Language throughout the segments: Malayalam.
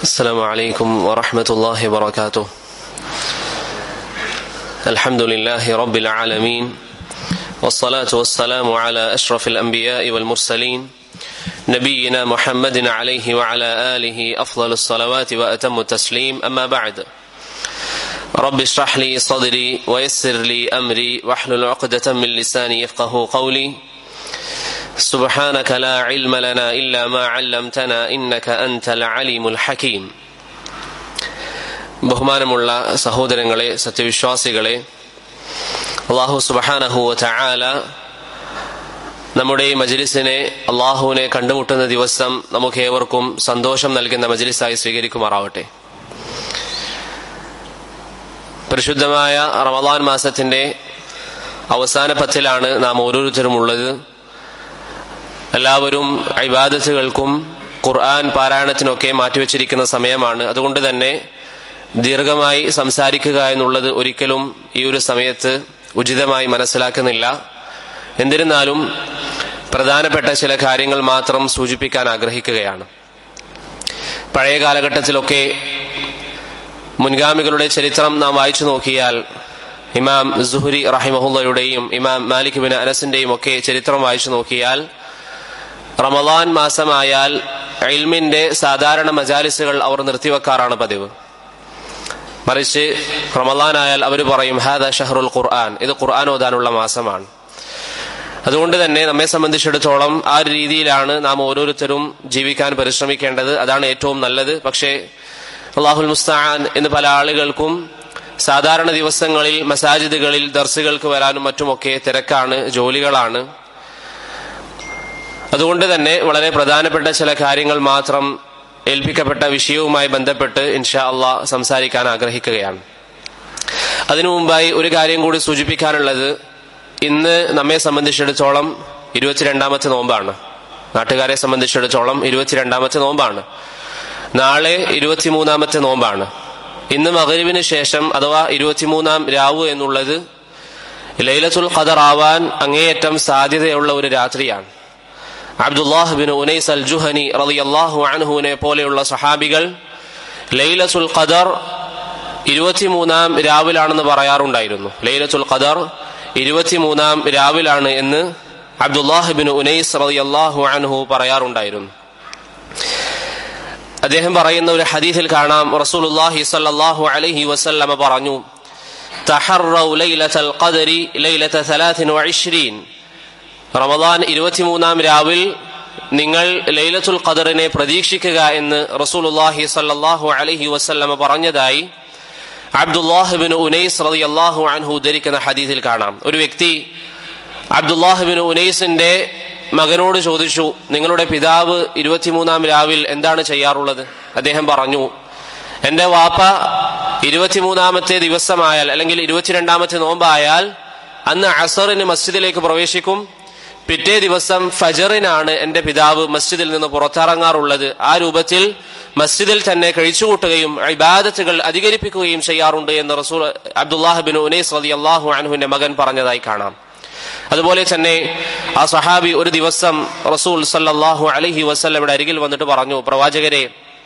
السلام عليكم ورحمة الله وبركاته الحمد لله رب العالمين والصلاة والسلام على أشرف الأنبياء والمرسلين نبينا محمد عليه وعلى آله أفضل الصلوات وأتم التسليم أما بعد رب اشرح لي صدري ويسر لي أمري واحلل عقدة من لساني يفقه قولي سبحانك لا علم لنا إلا ما علمتنا إنك أنت العليم الحكيم ബഹുമാനമുള്ള സഹോദരങ്ങളെ സത്യവിശ്വാസികളെ അള്ളാഹു സുബഹാനഹുവ ചായാല നമ്മുടെ ഈ മജ്ലിസിനെ അള്ളാഹുവിനെ കണ്ടുമുട്ടുന്ന ദിവസം നമുക്ക് ഏവർക്കും സന്തോഷം നൽകുന്ന മജ്ലിസായി സ്വീകരിക്കുമാറാവട്ടെ പരിശുദ്ധമായ റമദാൻ മാസത്തിന്റെ അവസാന പത്തിലാണ് നാം ഓരോരുത്തരും ഉള്ളത് എല്ലാവരും ഇബാദത്തുകൾക്കും ഖുർആൻ പാരായണത്തിനൊക്കെ മാറ്റിവെച്ചിരിക്കുന്ന സമയമാണ് അതുകൊണ്ട് തന്നെ ദീർഘമായി സംസാരിക്കുക എന്നുള്ളത് ഒരിക്കലും ഈ ഒരു സമയത്ത് ഉചിതമായി മനസ്സിലാക്കുന്നില്ല എന്നിരുന്നാലും പ്രധാനപ്പെട്ട ചില കാര്യങ്ങൾ മാത്രം സൂചിപ്പിക്കാൻ ആഗ്രഹിക്കുകയാണ് പഴയ കാലഘട്ടത്തിലൊക്കെ മുൻഗാമികളുടെ ചരിത്രം നാം വായിച്ചു നോക്കിയാൽ ഇമാം സുഹുരി റഹിമഹുല്ലയുടെയും ഇമാം മാലിക് ബിൻ അനസിന്റെയും ഒക്കെ ചരിത്രം വായിച്ചു നോക്കിയാൽ റമദാൻ മാസമായാൽ ഇൽമിന്റെ സാധാരണ മജാലിസുകൾ അവർ നിർത്തിവെക്കാറാണ് പതിവ് മറിച്ച് റമദാനായാൽ അവർ പറയും ഹാദ ഷഹറുൽ ഖുർആൻ ഇത് ഖുർആൻ ഓതാനുള്ള മാസമാണ് അതുകൊണ്ട് തന്നെ നമ്മെ സംബന്ധിച്ചിടത്തോളം ആ ഒരു രീതിയിലാണ് നാം ഓരോരുത്തരും ജീവിക്കാൻ പരിശ്രമിക്കേണ്ടത് അതാണ് ഏറ്റവും നല്ലത് പക്ഷേ അള്ളാഹുൽ മുസ്താൻ എന്ന് പല ആളുകൾക്കും സാധാരണ ദിവസങ്ങളിൽ മസാജിദുകളിൽ ദർസുകൾക്ക് വരാനും മറ്റുമൊക്കെ തിരക്കാണ് ജോലികളാണ് അതുകൊണ്ട് തന്നെ വളരെ പ്രധാനപ്പെട്ട ചില കാര്യങ്ങൾ മാത്രം ഏൽപ്പിക്കപ്പെട്ട വിഷയവുമായി ബന്ധപ്പെട്ട് ഇൻഷാ അള്ളാ സംസാരിക്കാൻ ആഗ്രഹിക്കുകയാണ് അതിനു മുമ്പായി ഒരു കാര്യം കൂടി സൂചിപ്പിക്കാനുള്ളത് ഇന്ന് നമ്മെ സംബന്ധിച്ചിടത്തോളം ഇരുപത്തിരണ്ടാമത്തെ നോമ്പാണ് നാട്ടുകാരെ സംബന്ധിച്ചിടത്തോളം ഇരുപത്തിരണ്ടാമത്തെ നോമ്പാണ് നാളെ ഇരുപത്തിമൂന്നാമത്തെ നോമ്പാണ് ഇന്ന് മകരുവിന് ശേഷം അഥവാ ഇരുപത്തിമൂന്നാം രാവ് എന്നുള്ളത് ലൈലത്തുൽ ഖദർ ആവാൻ അങ്ങേയറ്റം സാധ്യതയുള്ള ഒരു രാത്രിയാണ് Abdullah bin Unais al Juhani റളിയല്ലാഹു അൻഹുവിനെ പോലെയുള്ള സഹാബികൾ ലൈലത്തുൽ ഖദർ ഇരുപത്തിമൂന്നാം രാവിലാണെന്ന് പറയാറുണ്ടായിരുന്നു ലൈലത്തുൽ ഖദർ ഇരുപത്തിമൂന്നാം രാവിലാണ് എന്ന് അബ്ദുല്ലാഹ് ബിൻ ഉനൈസ് റളിയല്ലാഹു അൻഹു പറയാറുണ്ടായിരുന്നു അദ്ദേഹം പറയുന്ന ഒരു ഹദീസിൽ കാണാം റസൂലുള്ളാഹി സ്വല്ലല്ലാഹു അലൈഹി വസല്ലമ പറഞ്ഞു തഹറൗ ലൈലത്തുൽ ഖദരി ലൈലത 23 റമദാൻ ഇരുപത്തിമൂന്നാം രാവിൽ നിങ്ങൾ ലൈലത്തുൽ ഖദറിനെ പ്രതീക്ഷിക്കുക എന്ന് റസൂലുള്ളാഹി സ്വല്ലല്ലാഹു അലൈഹി വസല്ലമ പറഞ്ഞതായി അബ്ദുല്ലാഹിബിൻ ഉനൈസ് റളിയല്ലാഹു അൻഹു ഉദ്ധരിക്കുന്ന ഹദീസിൽ കാണാം ഒരു വ്യക്തി അബ്ദുല്ലാഹിബിൻ ഉനൈസിന്റെ മകനോട് ചോദിച്ചു നിങ്ങളുടെ പിതാവ് ഇരുപത്തിമൂന്നാം രാവിൽ എന്താണ് ചെയ്യാറുള്ളത് അദ്ദേഹം പറഞ്ഞു എന്റെ വാപ്പ ഇരുപത്തിമൂന്നാമത്തെ ദിവസമായാൽ അല്ലെങ്കിൽ ഇരുപത്തിരണ്ടാമത്തെ നോമ്പായാൽ അന്ന് അസറിന് മസ്ജിദിലേക്ക് പ്രവേശിക്കും പിറ്റേ ദിവസം ഫജറിനാണ് എന്റെ പിതാവ് മസ്ജിദിൽ നിന്ന് പുറത്തിറങ്ങാറുള്ളത് ആ രൂപത്തിൽ മസ്ജിദിൽ തന്നെ കഴിച്ചുകൂട്ടുകയും ഇബാദത്തുകൾ അധികരിപ്പിക്കുകയും ചെയ്യാറുണ്ട് എന്ന് റസൂൽ അബ്ദുല്ലാഹ് ബിൻ ഉനൈസ് റതി അള്ളാഹു അൻഹുവിന്റെ മകൻ പറഞ്ഞതായി കാണാം അതുപോലെ തന്നെ ആ സഹാബി ഒരു ദിവസം റസൂൽ സല്ലാഹു അലഹി വസ്ല്ലയുടെ അരികിൽ വന്നിട്ട് പറഞ്ഞു പ്രവാചകരെ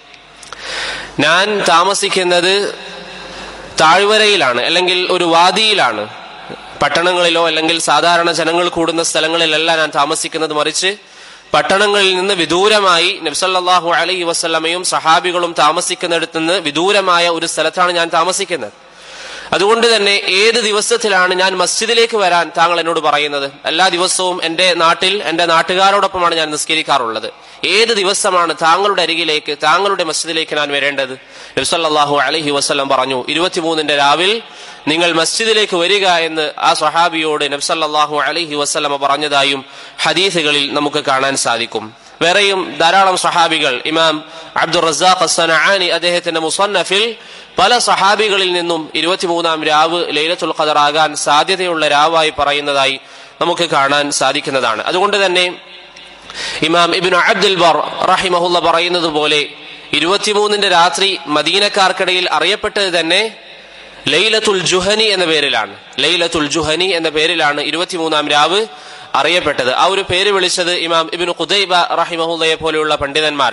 ഞാൻ താമസിക്കുന്നത് താഴ്വരയിലാണ് അല്ലെങ്കിൽ ഒരു വാദിയിലാണ് പട്ടണങ്ങളിലോ അല്ലെങ്കിൽ സാധാരണ ജനങ്ങൾ കൂടുന്ന സ്ഥലങ്ങളിലല്ല ഞാൻ താമസിക്കുന്നത് മറിച്ച് പട്ടണങ്ങളിൽ നിന്ന് വിദൂരമായി നബ്സല്ലാഹു അലൈഹി വസ്ലമയും സഹാബികളും താമസിക്കുന്നിടത്ത് നിന്ന് വിദൂരമായ ഒരു സ്ഥലത്താണ് ഞാൻ താമസിക്കുന്നത് അതുകൊണ്ട് തന്നെ ഏത് ദിവസത്തിലാണ് ഞാൻ മസ്ജിദിലേക്ക് വരാൻ താങ്കൾ എന്നോട് പറയുന്നത് എല്ലാ ദിവസവും എന്റെ നാട്ടിൽ എന്റെ നാട്ടുകാരോടൊപ്പമാണ് ഞാൻ നിസ്കരിക്കാറുള്ളത് ഏത് ദിവസമാണ് താങ്കളുടെ അരികിലേക്ക് താങ്കളുടെ മസ്ജിദിലേക്ക് ഞാൻ വരേണ്ടത് നബ്സല്ലാഹു അലഹി വസ്ലം പറഞ്ഞു ഇരുപത്തിമൂന്നിന്റെ രാവിൽ നിങ്ങൾ മസ്ജിദിലേക്ക് വരിക എന്ന് ആ സ്വഹാബിയോട് നബ്സല്ലാഹു അലഹി വസ്ലമ പറഞ്ഞതായും ഹദീസുകളിൽ നമുക്ക് കാണാൻ സാധിക്കും വേറെയും ധാരാളം സഹാബികൾ ഇമാം അബ്ദുൾ റസാഖ് അസനാനി അദ്ദേഹത്തിന്റെ മുസന്നഫിൽ പല സഹാബികളിൽ നിന്നും ഇരുപത്തിമൂന്നാം രാവ് ലൈലത്തുൽ ഖദർ ആകാൻ സാധ്യതയുള്ള രാവായി പറയുന്നതായി നമുക്ക് കാണാൻ സാധിക്കുന്നതാണ് അതുകൊണ്ട് തന്നെ ഇമാം ഇബിൻ അബ്ദുൽ ബർ റഹിമഹുല്ല പറയുന്നത് പോലെ ഇരുപത്തിമൂന്നിന്റെ രാത്രി മദീനക്കാർക്കിടയിൽ അറിയപ്പെട്ടത് തന്നെ ലൈലത്തുൽ ജുഹനി എന്ന പേരിലാണ് ലൈലത്തുൽ ജുഹനി എന്ന പേരിലാണ് ഇരുപത്തിമൂന്നാം രാവ് അറിയപ്പെട്ടത് ആ ഒരു പേര് വിളിച്ചത് ഇമാം ഇബിൻ ഖുദൈബ റഹിമഹുല്ലയെ പോലെയുള്ള പണ്ഡിതന്മാരാണ്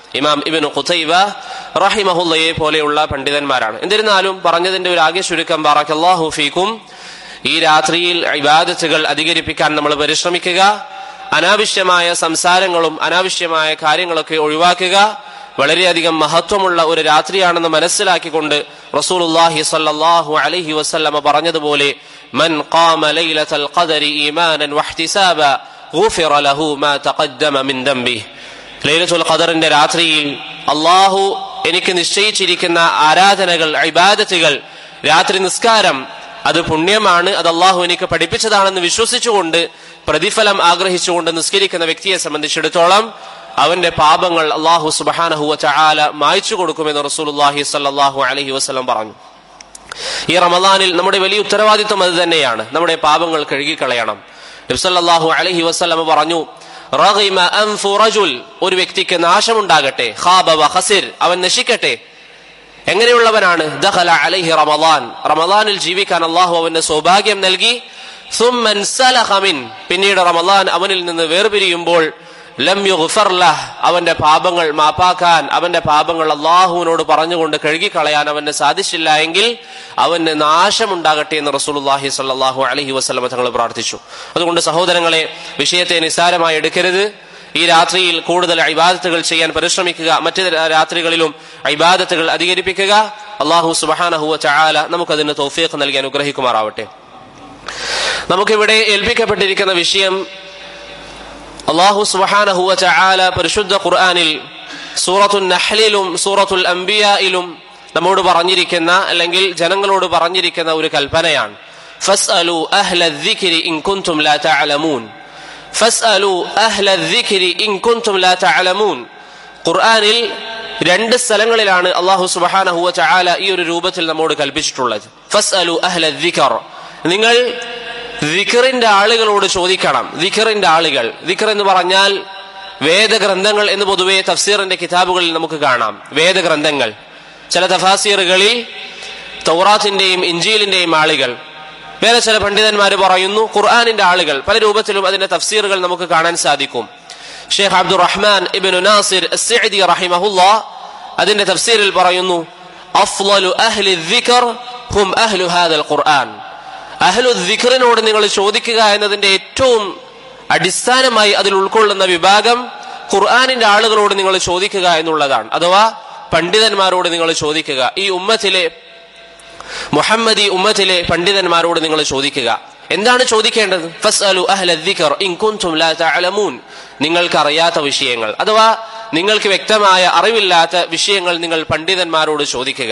ഇമാം ഇബിൻ ഖുതൈബ റഹിമഹുല്ലയെ പോലെയുള്ള പണ്ഡിതന്മാരാണ് എന്നിരുന്നാലും പറഞ്ഞതിന്റെ ഒരു ആകെ ചുരുക്കം ബാറക്കല്ലാഹു ഫീക്കും ഈ രാത്രിയിൽ ഇബാദത്തുകൾ അധികരിപ്പിക്കാൻ നമ്മൾ പരിശ്രമിക്കുക അനാവശ്യമായ സംസാരങ്ങളും അനാവശ്യമായ കാര്യങ്ങളൊക്കെ ഒഴിവാക്കുക വളരെയധികം മഹത്വമുള്ള ഒരു രാത്രിയാണെന്ന് മനസ്സിലാക്കിക്കൊണ്ട് റസൂലുള്ളാഹി സ്വല്ലല്ലാഹു അലൈഹി വസല്ലമ പറഞ്ഞതുപോലെ മൻ ഖാമ ലൈലത്തൽ ഖദരി ഈമാനൻ വഹ്തിസാബ ഗുഫിറ ലഹു മാ തഖദ്ദമ മിൻ ദംബിഹി ലൈലത്തുൽ ഖദറിന്റെ രാത്രിയിൽ അള്ളാഹു എനിക്ക് നിശ്ചയിച്ചിരിക്കുന്ന ആരാധനകൾ ഇബാദത്തുകൾ രാത്രി നിസ്കാരം അത് പുണ്യമാണ് അത് അള്ളാഹു എനിക്ക് പഠിപ്പിച്ചതാണെന്ന് വിശ്വസിച്ചുകൊണ്ട് പ്രതിഫലം ആഗ്രഹിച്ചുകൊണ്ട് നിസ്കരിക്കുന്ന വ്യക്തിയെ സംബന്ധിച്ചിടത്തോളം അവന്റെ പാപങ്ങൾ അള്ളാഹു സുബാനഹുവ ചാല മായ്ച്ചു കൊടുക്കുമെന്ന് റസൂലുല്ലാഹി സല്ലാഹു അലഹി വസ്ലം പറഞ്ഞു ഈ റമദാനിൽ നമ്മുടെ വലിയ ഉത്തരവാദിത്വം അത് തന്നെയാണ് നമ്മുടെ പാപങ്ങൾ കഴുകിക്കളയണം നബ്സല്ലാഹു അലഹി വസ്ലം പറഞ്ഞു റഗിമ അൻഫു റജുൽ ഒരു വ്യക്തിക്ക് നാശമുണ്ടാകട്ടെ ഖാബ വ ഖസിർ അവൻ നശിക്കട്ടെ എങ്ങനെയുള്ളവനാണ് ദഖല അലൈഹി റമദാൻ റമദാനിൽ ജീവിക്കാൻ അള്ളാഹു അവന് സൗഭാഗ്യം നൽകി സുമ്മൻ സലഖ മിൻ പിന്നീട് റമദാൻ അവനിൽ നിന്ന് വേർപിരിയുമ്പോൾ ലം യുഗ്ഫർ ലഹ് അവന്റെ പാപങ്ങൾ മാപ്പാക്കാൻ അവന്റെ പാപങ്ങൾ അള്ളാഹുവിനോട് പറഞ്ഞുകൊണ്ട് കഴുകിക്കളയാൻ അവന് സാധിച്ചില്ല എങ്കിൽ അവന് നാശമുണ്ടാകട്ടെ എന്ന് റസൂലുള്ളാഹി സ്വല്ലല്ലാഹു അലൈഹി വസല്ലമ തങ്ങൾ പ്രാർത്ഥിച്ചു അതുകൊണ്ട് സഹോദരങ്ങളെ വിഷയത്തെ നിസ്സാരമായി എടുക്കരുത് ഈ രാത്രിയിൽ കൂടുതൽ ഇബാദത്തുകൾ ചെയ്യാൻ പരിശ്രമിക്കുക മറ്റ് രാത്രികളിലും ഇബാദത്തുകൾ അധികരിപ്പിക്കുക അള്ളാഹു സുബഹാനഹുവ ചായാല നമുക്കതിന് തൗഫീഖ് നൽകി അനുഗ്രഹിക്കുമാറാവട്ടെ നമുക്കിവിടെ ഏൽപ്പിക്കപ്പെട്ടിരിക്കുന്ന വിഷയം അള്ളാഹു സുബഹാനഹുവ ചായാല പരിശുദ്ധ ഖുർആാനിൽ സൂറത്തുൽ നഹ്ലിലും സൂറത്തുൽ അംബിയയിലും നമ്മോട് പറഞ്ഞിരിക്കുന്ന അല്ലെങ്കിൽ ജനങ്ങളോട് പറഞ്ഞിരിക്കുന്ന ഒരു കൽപ്പനയാണ് ഫസ്അലു അഹ്ല الذിക്രി ഇൻ കുൻതും ലാ തഅലമൂൻ ഫസ്അലു അഹ്ല الذിക്രി ഇൻ കുൻതും ലാ തഅലമൂൻ ഖുർആനിൽ രണ്ട് സ്ഥലങ്ങളിലാണ് അള്ളാഹു സുബ്ഹാനഹു വ തആല ഈ ഒരു രൂപത്തിൽ നമ്മോട് കൽപ്പിച്ചിട്ടുള്ളത് ഫസ്അലു അഹ്ല الذിക്ർ നിങ്ങൾ ദിഖറിന്റെ ആളുകളോട് ചോദിക്കണം ദിഖറിന്റെ ആളുകൾ ദിഖർ എന്ന് പറഞ്ഞാൽ വേദഗ്രന്ഥങ്ങൾ എന്ന് പൊതുവെ തഫ്സീറിന്റെ കിതാബുകളിൽ നമുക്ക് കാണാം വേദഗ്രന്ഥങ്ങൾ ചില തഫാസീറുകളിൽ തൗറാത്തിന്റെയും ഇഞ്ചീലിന്റെയും ആളുകൾ വേറെ ചില പണ്ഡിതന്മാർ പറയുന്നു ഖുർആാനിന്റെ ആളുകൾ പല രൂപത്തിലും അതിന്റെ തഫ്സീറുകൾ നമുക്ക് കാണാൻ സാധിക്കും ഷെയ്ഖ് അബ്ദുറഹ്മാൻ ഇബിൻ നാസിർ അസ്സഇദി റഹിമഹുല്ല അതിന്റെ തഫ്സീറിൽ പറയുന്നു അഫ്ളലു അഹ്ലി ദിക്ർ ഹും അഹ്ലു ഹാദൽ ഖുർആൻ അഹ്ലു ദിക്റിനോട് നിങ്ങൾ ചോദിക്കുക എന്നതിന്റെ ഏറ്റവും അടിസ്ഥാനമായി അതിൽ ഉൾക്കൊള്ളുന്ന വിഭാഗം ഖുർആാനിന്റെ ആളുകളോട് നിങ്ങൾ ചോദിക്കുക എന്നുള്ളതാണ് അഥവാ പണ്ഡിതന്മാരോട് നിങ്ങൾ ചോദിക്കുക ഈ ഉമ്മത്തിലെ മുഹമ്മദി ഉമ്മത്തിലെ പണ്ഡിതന്മാരോട് നിങ്ങൾ ചോദിക്കുക എന്താണ് ചോദിക്കേണ്ടത് ഫസ്അലു അഹ്ല ദിക്ർ ഇൻ കുൻതും ലാ തഅലമൂൻ നിങ്ങൾക്ക് അറിയാത്ത വിഷയങ്ങൾ അഥവാ നിങ്ങൾക്ക് വ്യക്തമായ അറിവില്ലാത്ത വിഷയങ്ങൾ നിങ്ങൾ പണ്ഡിതന്മാരോട് ചോദിക്കുക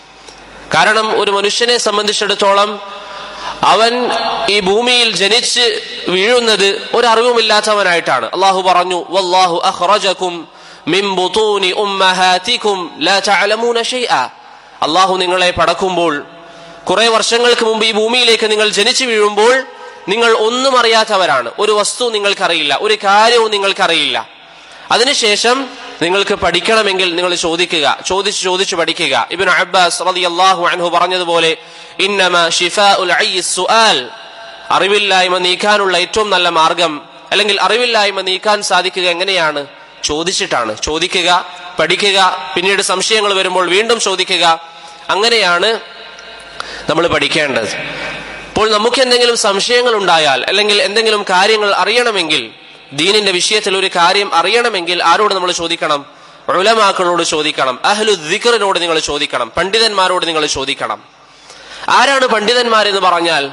കാരണം ഒരു മനുഷ്യനെ സംബന്ധിച്ചിടത്തോളം അവൻ ഈ ഭൂമിയിൽ ജനിച്ച് വീഴുന്നത് ഒരറിവുമില്ലാത്തവനായിട്ടാണ് അള്ളാഹു പറഞ്ഞു വല്ലാഹു അഖ്റജകും മിൻ ബുതൂനി ഉമ്മഹാതികും ലാ തഅലമൂന ഷൈഅ അള്ളാഹു നിങ്ങളെ പടക്കുമ്പോൾ കുറെ വർഷങ്ങൾക്ക് മുമ്പ് ഈ ഭൂമിയിലേക്ക് നിങ്ങൾ ജനിച്ചു വീഴുമ്പോൾ നിങ്ങൾ ഒന്നും അറിയാത്തവരാണ് ഒരു വസ്തു നിങ്ങൾക്കറിയില്ല ഒരു കാര്യവും നിങ്ങൾക്കറിയില്ല അതിനുശേഷം നിങ്ങൾക്ക് പഠിക്കണമെങ്കിൽ നിങ്ങൾ ചോദിക്കുക ചോദിച്ച് ചോദിച്ച് പഠിക്കുക ഇബിൻ അബ്ബാസ് റളിയല്ലാഹു അൻഹു പറഞ്ഞതുപോലെ ഇന്നമ ഷിഫാഉൽ അയ്യി സുആൽ അറിവില്ലായ്മ നീക്കാനുള്ള ഏറ്റവും നല്ല മാർഗം അല്ലെങ്കിൽ അറിവില്ലായ്മ നീക്കാൻ സാധിക്കുക എങ്ങനെയാണ് ചോദിച്ചിട്ടാണ് ചോദിക്കുക പഠിക്കുക പിന്നീട് സംശയങ്ങൾ വരുമ്പോൾ വീണ്ടും ചോദിക്കുക അങ്ങനെയാണ് നമ്മൾ പഠിക്കേണ്ടത് അപ്പോൾ നമുക്ക് എന്തെങ്കിലും സംശയങ്ങൾ ഉണ്ടായാൽ അല്ലെങ്കിൽ എന്തെങ്കിലും കാര്യങ്ങൾ അറിയണമെങ്കിൽ ദീനിന്റെ വിഷയത്തിൽ ഒരു കാര്യം അറിയണമെങ്കിൽ ആരോട് നമ്മൾ ചോദിക്കണം ഉലമാക്കളോട് ചോദിക്കണം അഹ്ലു ദിക്കറിനോട് നിങ്ങൾ ചോദിക്കണം പണ്ഡിതന്മാരോട് നിങ്ങൾ ചോദിക്കണം ആരാണ് പണ്ഡിതന്മാരെന്ന് പറഞ്ഞാൽ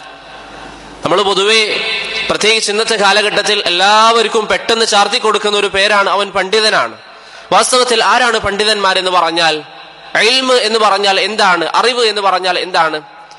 നമ്മൾ പൊതുവെ പ്രത്യേകിച്ച് ഇന്നത്തെ കാലഘട്ടത്തിൽ എല്ലാവർക്കും പെട്ടെന്ന് ചാർത്തി കൊടുക്കുന്ന ഒരു പേരാണ് അവൻ പണ്ഡിതനാണ് വാസ്തവത്തിൽ ആരാണ് പണ്ഡിതന്മാരെന്ന് പറഞ്ഞാൽ എൽമ് എന്ന് പറഞ്ഞാൽ എന്താണ് അറിവ് എന്ന് പറഞ്ഞാൽ എന്താണ്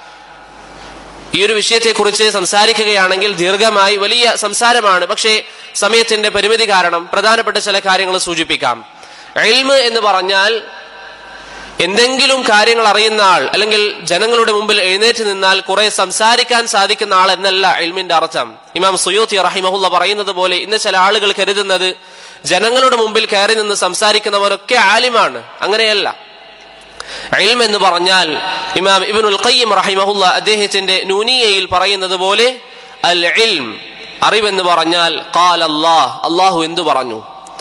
ഈ ഒരു വിഷയത്തെക്കുറിച്ച് സംസാരിക്കുകയാണെങ്കിൽ ദീർഘമായി വലിയ സംസാരമാണ് പക്ഷേ സമയത്തിന്റെ പരിമിതി കാരണം പ്രധാനപ്പെട്ട ചില കാര്യങ്ങൾ സൂചിപ്പിക്കാം എൽമ് എന്ന് പറഞ്ഞാൽ എന്തെങ്കിലും കാര്യങ്ങൾ അറിയുന്ന ആൾ അല്ലെങ്കിൽ ജനങ്ങളുടെ മുമ്പിൽ എഴുന്നേറ്റ് നിന്നാൽ കുറെ സംസാരിക്കാൻ സാധിക്കുന്ന ആൾ എന്നല്ല എൽമിന്റെ അർത്ഥം ഇമാം സുയൂത്തി റഹിമഹുല്ല പറയുന്നത് പോലെ ഇന്ന് ചില ആളുകൾ കരുതുന്നത് ജനങ്ങളുടെ മുമ്പിൽ കയറി നിന്ന് സംസാരിക്കുന്നവരൊക്കെ ആലിമാണ് അങ്ങനെയല്ല ഇൽം എന്ന് പറഞ്ഞാൽ ഇമാം ഇബ്നുൽ ഖയ്യിം റഹിമഹുല്ല അദ്ദേഹത്തിന്റെ നൂനിയയിൽ പറയുന്നത് പോലെ അൽ ഇൽം അറിവെന്ന് പറഞ്ഞാൽ ഖാൽ അല്ലാഹ് അള്ളാഹു എന്തു പറഞ്ഞു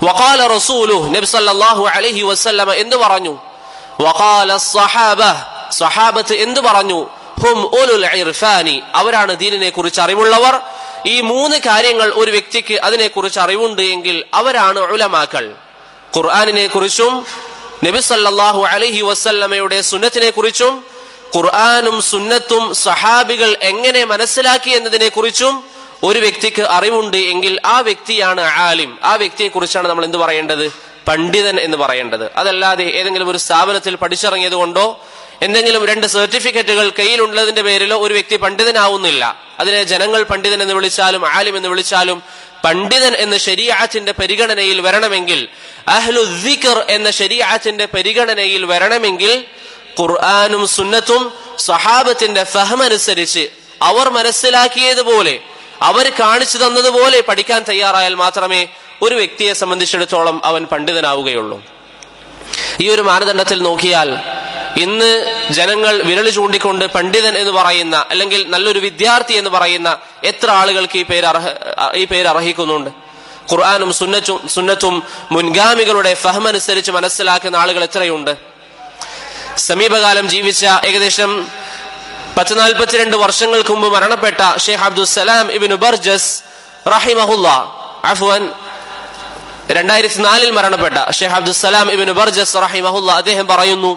വഖാല റസൂലു നബി സല്ലല്ലാഹു അലൈഹി വസല്ലമ എന്തു പറഞ്ഞു വഖാല സഹാബ സഹാബത്ത് എന്തു പറഞ്ഞു ഹും ഉലുൽ ഇർഫാനി അവരാണ് ദീനിനെ കുറിച്ച് അറിവുള്ളവർ ഈ മൂന്ന് കാര്യങ്ങൾ ഒരു വ്യക്തിക്ക് അതിനെക്കുറിച്ച് അറിവുണ്ട് എങ്കിൽ അവരാണ് ഉലമാക്കൾ ഖുർആാനിനെ കുറിച്ചും നബി സല്ലല്ലാഹു അലൈഹി വസല്ലമയുടെ സുന്നത്തിനെ കുറിച്ചും ഖുർആാനും സുന്നത്തും സഹാബികൾ എങ്ങനെ മനസ്സിലാക്കി എന്നതിനെ കുറിച്ചും ഒരു വ്യക്തിക്ക് അറിവുണ്ട് എങ്കിൽ ആ വ്യക്തിയാണ് ആലിം ആ വ്യക്തിയെ കുറിച്ചാണ് നമ്മൾ എന്ത് പറയേണ്ടത് പണ്ഡിതൻ എന്ന് പറയേണ്ടത് അതല്ലാതെ ഏതെങ്കിലും ഒരു സ്ഥാപനത്തിൽ പഠിച്ചിറങ്ങിയത് കൊണ്ടോ എന്തെങ്കിലും രണ്ട് സർട്ടിഫിക്കറ്റുകൾ കയ്യിലുള്ളതിന്റെ പേരിലോ ഒരു വ്യക്തി പണ്ഡിതനാവുന്നില്ല അതിനെ ജനങ്ങൾ പണ്ഡിതൻ എന്ന് വിളിച്ചാലും ആലിം എന്ന് വിളിച്ചാലും പണ്ഡിതൻ എന്ന ശരീഅത്തിന്റെ പരിഗണനയിൽ വരണമെങ്കിൽ അഹ്ലു ദിക്കർ എന്ന ശരീഅത്തിന്റെ പരിഗണനയിൽ വരണമെങ്കിൽ ഖുർആാനും സുന്നത്തും സഹാബത്തിന്റെ ഫഹമനുസരിച്ച് അവർ മനസ്സിലാക്കിയതുപോലെ അവർ കാണിച്ചു തന്നതുപോലെ പഠിക്കാൻ തയ്യാറായാൽ മാത്രമേ ഒരു വ്യക്തിയെ സംബന്ധിച്ചിടത്തോളം അവൻ പണ്ഡിതനാവുകയുള്ളൂ ഈ ഒരു മാനദണ്ഡത്തിൽ നോക്കിയാൽ ഇന്ന് ജനങ്ങൾ വിരൽ ചൂണ്ടിക്കൊണ്ട് പണ്ഡിതൻ എന്ന് പറയുന്ന അല്ലെങ്കിൽ നല്ലൊരു വിദ്യാർത്ഥി എന്ന് പറയുന്ന എത്ര ആളുകൾക്ക് ഈ പേര് അർഹ ഈ പേര് അർഹിക്കുന്നുണ്ട് ഖുർആാനും സുന്നത്തും സുന്നത്തും മുൻഗാമികളുടെ ഫഹമനുസരിച്ച് മനസ്സിലാക്കുന്ന ആളുകൾ എത്രയുണ്ട് സമീപകാലം ജീവിച്ച ഏകദേശം പത്ത് നാൽപ്പത്തിരണ്ട് വർഷങ്ങൾക്ക് മുമ്പ് മരണപ്പെട്ട ഷെയ്ഖ് അബ്ദുസലാം ഇബിൻ ബർജസ് റഹിമഹുല്ല അഫ്വൻ രണ്ടായിരത്തി നാലിൽ മരണപ്പെട്ട ഷെയ്ഖ് അബ്ദുസലാം ഇബിൻ ബർജസ് റഹിമഹുല്ല അദ്ദേഹം പറയുന്നു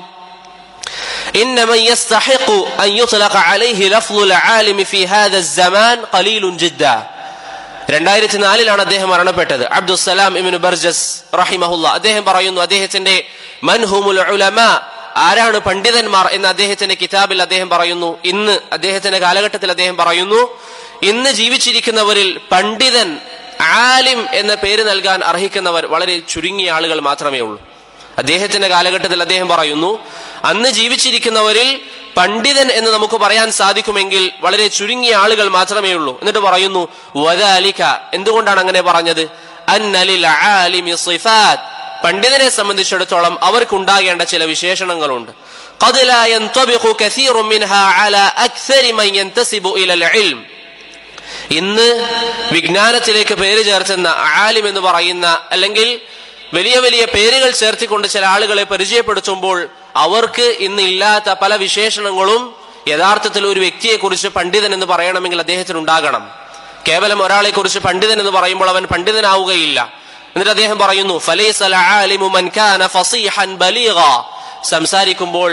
إن من يستحق أن يطلق عليه لفظ العالم في هذا الزمان قليل جدا രണ്ടായിരത്തി നാലിലാണ് അദ്ദേഹം മരണപ്പെട്ടത് അബ്ദുസലാം ഇബിൻ ബർജസ് റഹിമഹുല്ല അദ്ദേഹം പറയുന്നു അദ്ദേഹത്തിന്റെ മൻഹുമുൽ ഉലമ ആരാണ് പണ്ഡിതന്മാർ എന്ന് അദ്ദേഹത്തിന്റെ കിതാബിൽ അദ്ദേഹം പറയുന്നു ഇന്ന് അദ്ദേഹത്തിന്റെ കാലഘട്ടത്തിൽ അദ്ദേഹം പറയുന്നു ഇന്ന് ജീവിച്ചിരിക്കുന്നവരിൽ പണ്ഡിതൻ ആലിം എന്ന പേര് നൽകാൻ അർഹിക്കുന്നവർ വളരെ ചുരുങ്ങിയ ആളുകൾ മാത്രമേ ഉള്ളൂ അദ്ദേഹത്തിന്റെ കാലഘട്ടത്തിൽ അദ്ദേഹം പറയുന്നു അന്ന് ജീവിച്ചിരിക്കുന്നവരിൽ പണ്ഡിതൻ എന്ന് നമുക്ക് പറയാൻ സാധിക്കുമെങ്കിൽ വളരെ ചുരുങ്ങിയ ആളുകൾ മാത്രമേ ഉള്ളൂ എന്നിട്ട് പറയുന്നു വദാലിക എന്തുകൊണ്ടാണ് അങ്ങനെ പറഞ്ഞത് അന്നലിൽ ആലിമി സിഫാത്ത് പണ്ഡിതനെ സംബന്ധിച്ചിടത്തോളം അവർക്കുണ്ടാകേണ്ട ചില വിശേഷണങ്ങളുണ്ട് قد لا ينطبق كثير منها على أكثر من ينتسب إلى العلم ഇന്ന് വിജ്ഞാനത്തിലേക്ക് പേര് ചേർത്തുന്ന ആലിം എന്ന് പറയുന്ന അല്ലെങ്കിൽ വലിയ വലിയ പേരുകൾ ചേർത്തിക്കൊണ്ട് ചില ആളുകളെ പരിചയപ്പെടുത്തുമ്പോൾ അവർക്ക് ഇന്ന് ഇല്ലാത്ത പല വിശേഷണങ്ങളും യഥാർത്ഥത്തിൽ ഒരു വ്യക്തിയെ കുറിച്ച് പണ്ഡിതൻ എന്ന് പറയണമെങ്കിൽ അദ്ദേഹത്തിന് ഉണ്ടാകണം കേവലം ഒരാളെ കുറിച്ച് പണ്ഡിതൻ എന്ന് പറയുമ്പോൾ അവൻ പണ്ഡിതനാവുകയില്ല എന്നിട്ട് അദ്ദേഹം പറയുന്നു ഫലൈസൽ ആലിമു മൻ കാന ഫസീഹൻ ബലീഗ സംസാരിക്കുമ്പോൾ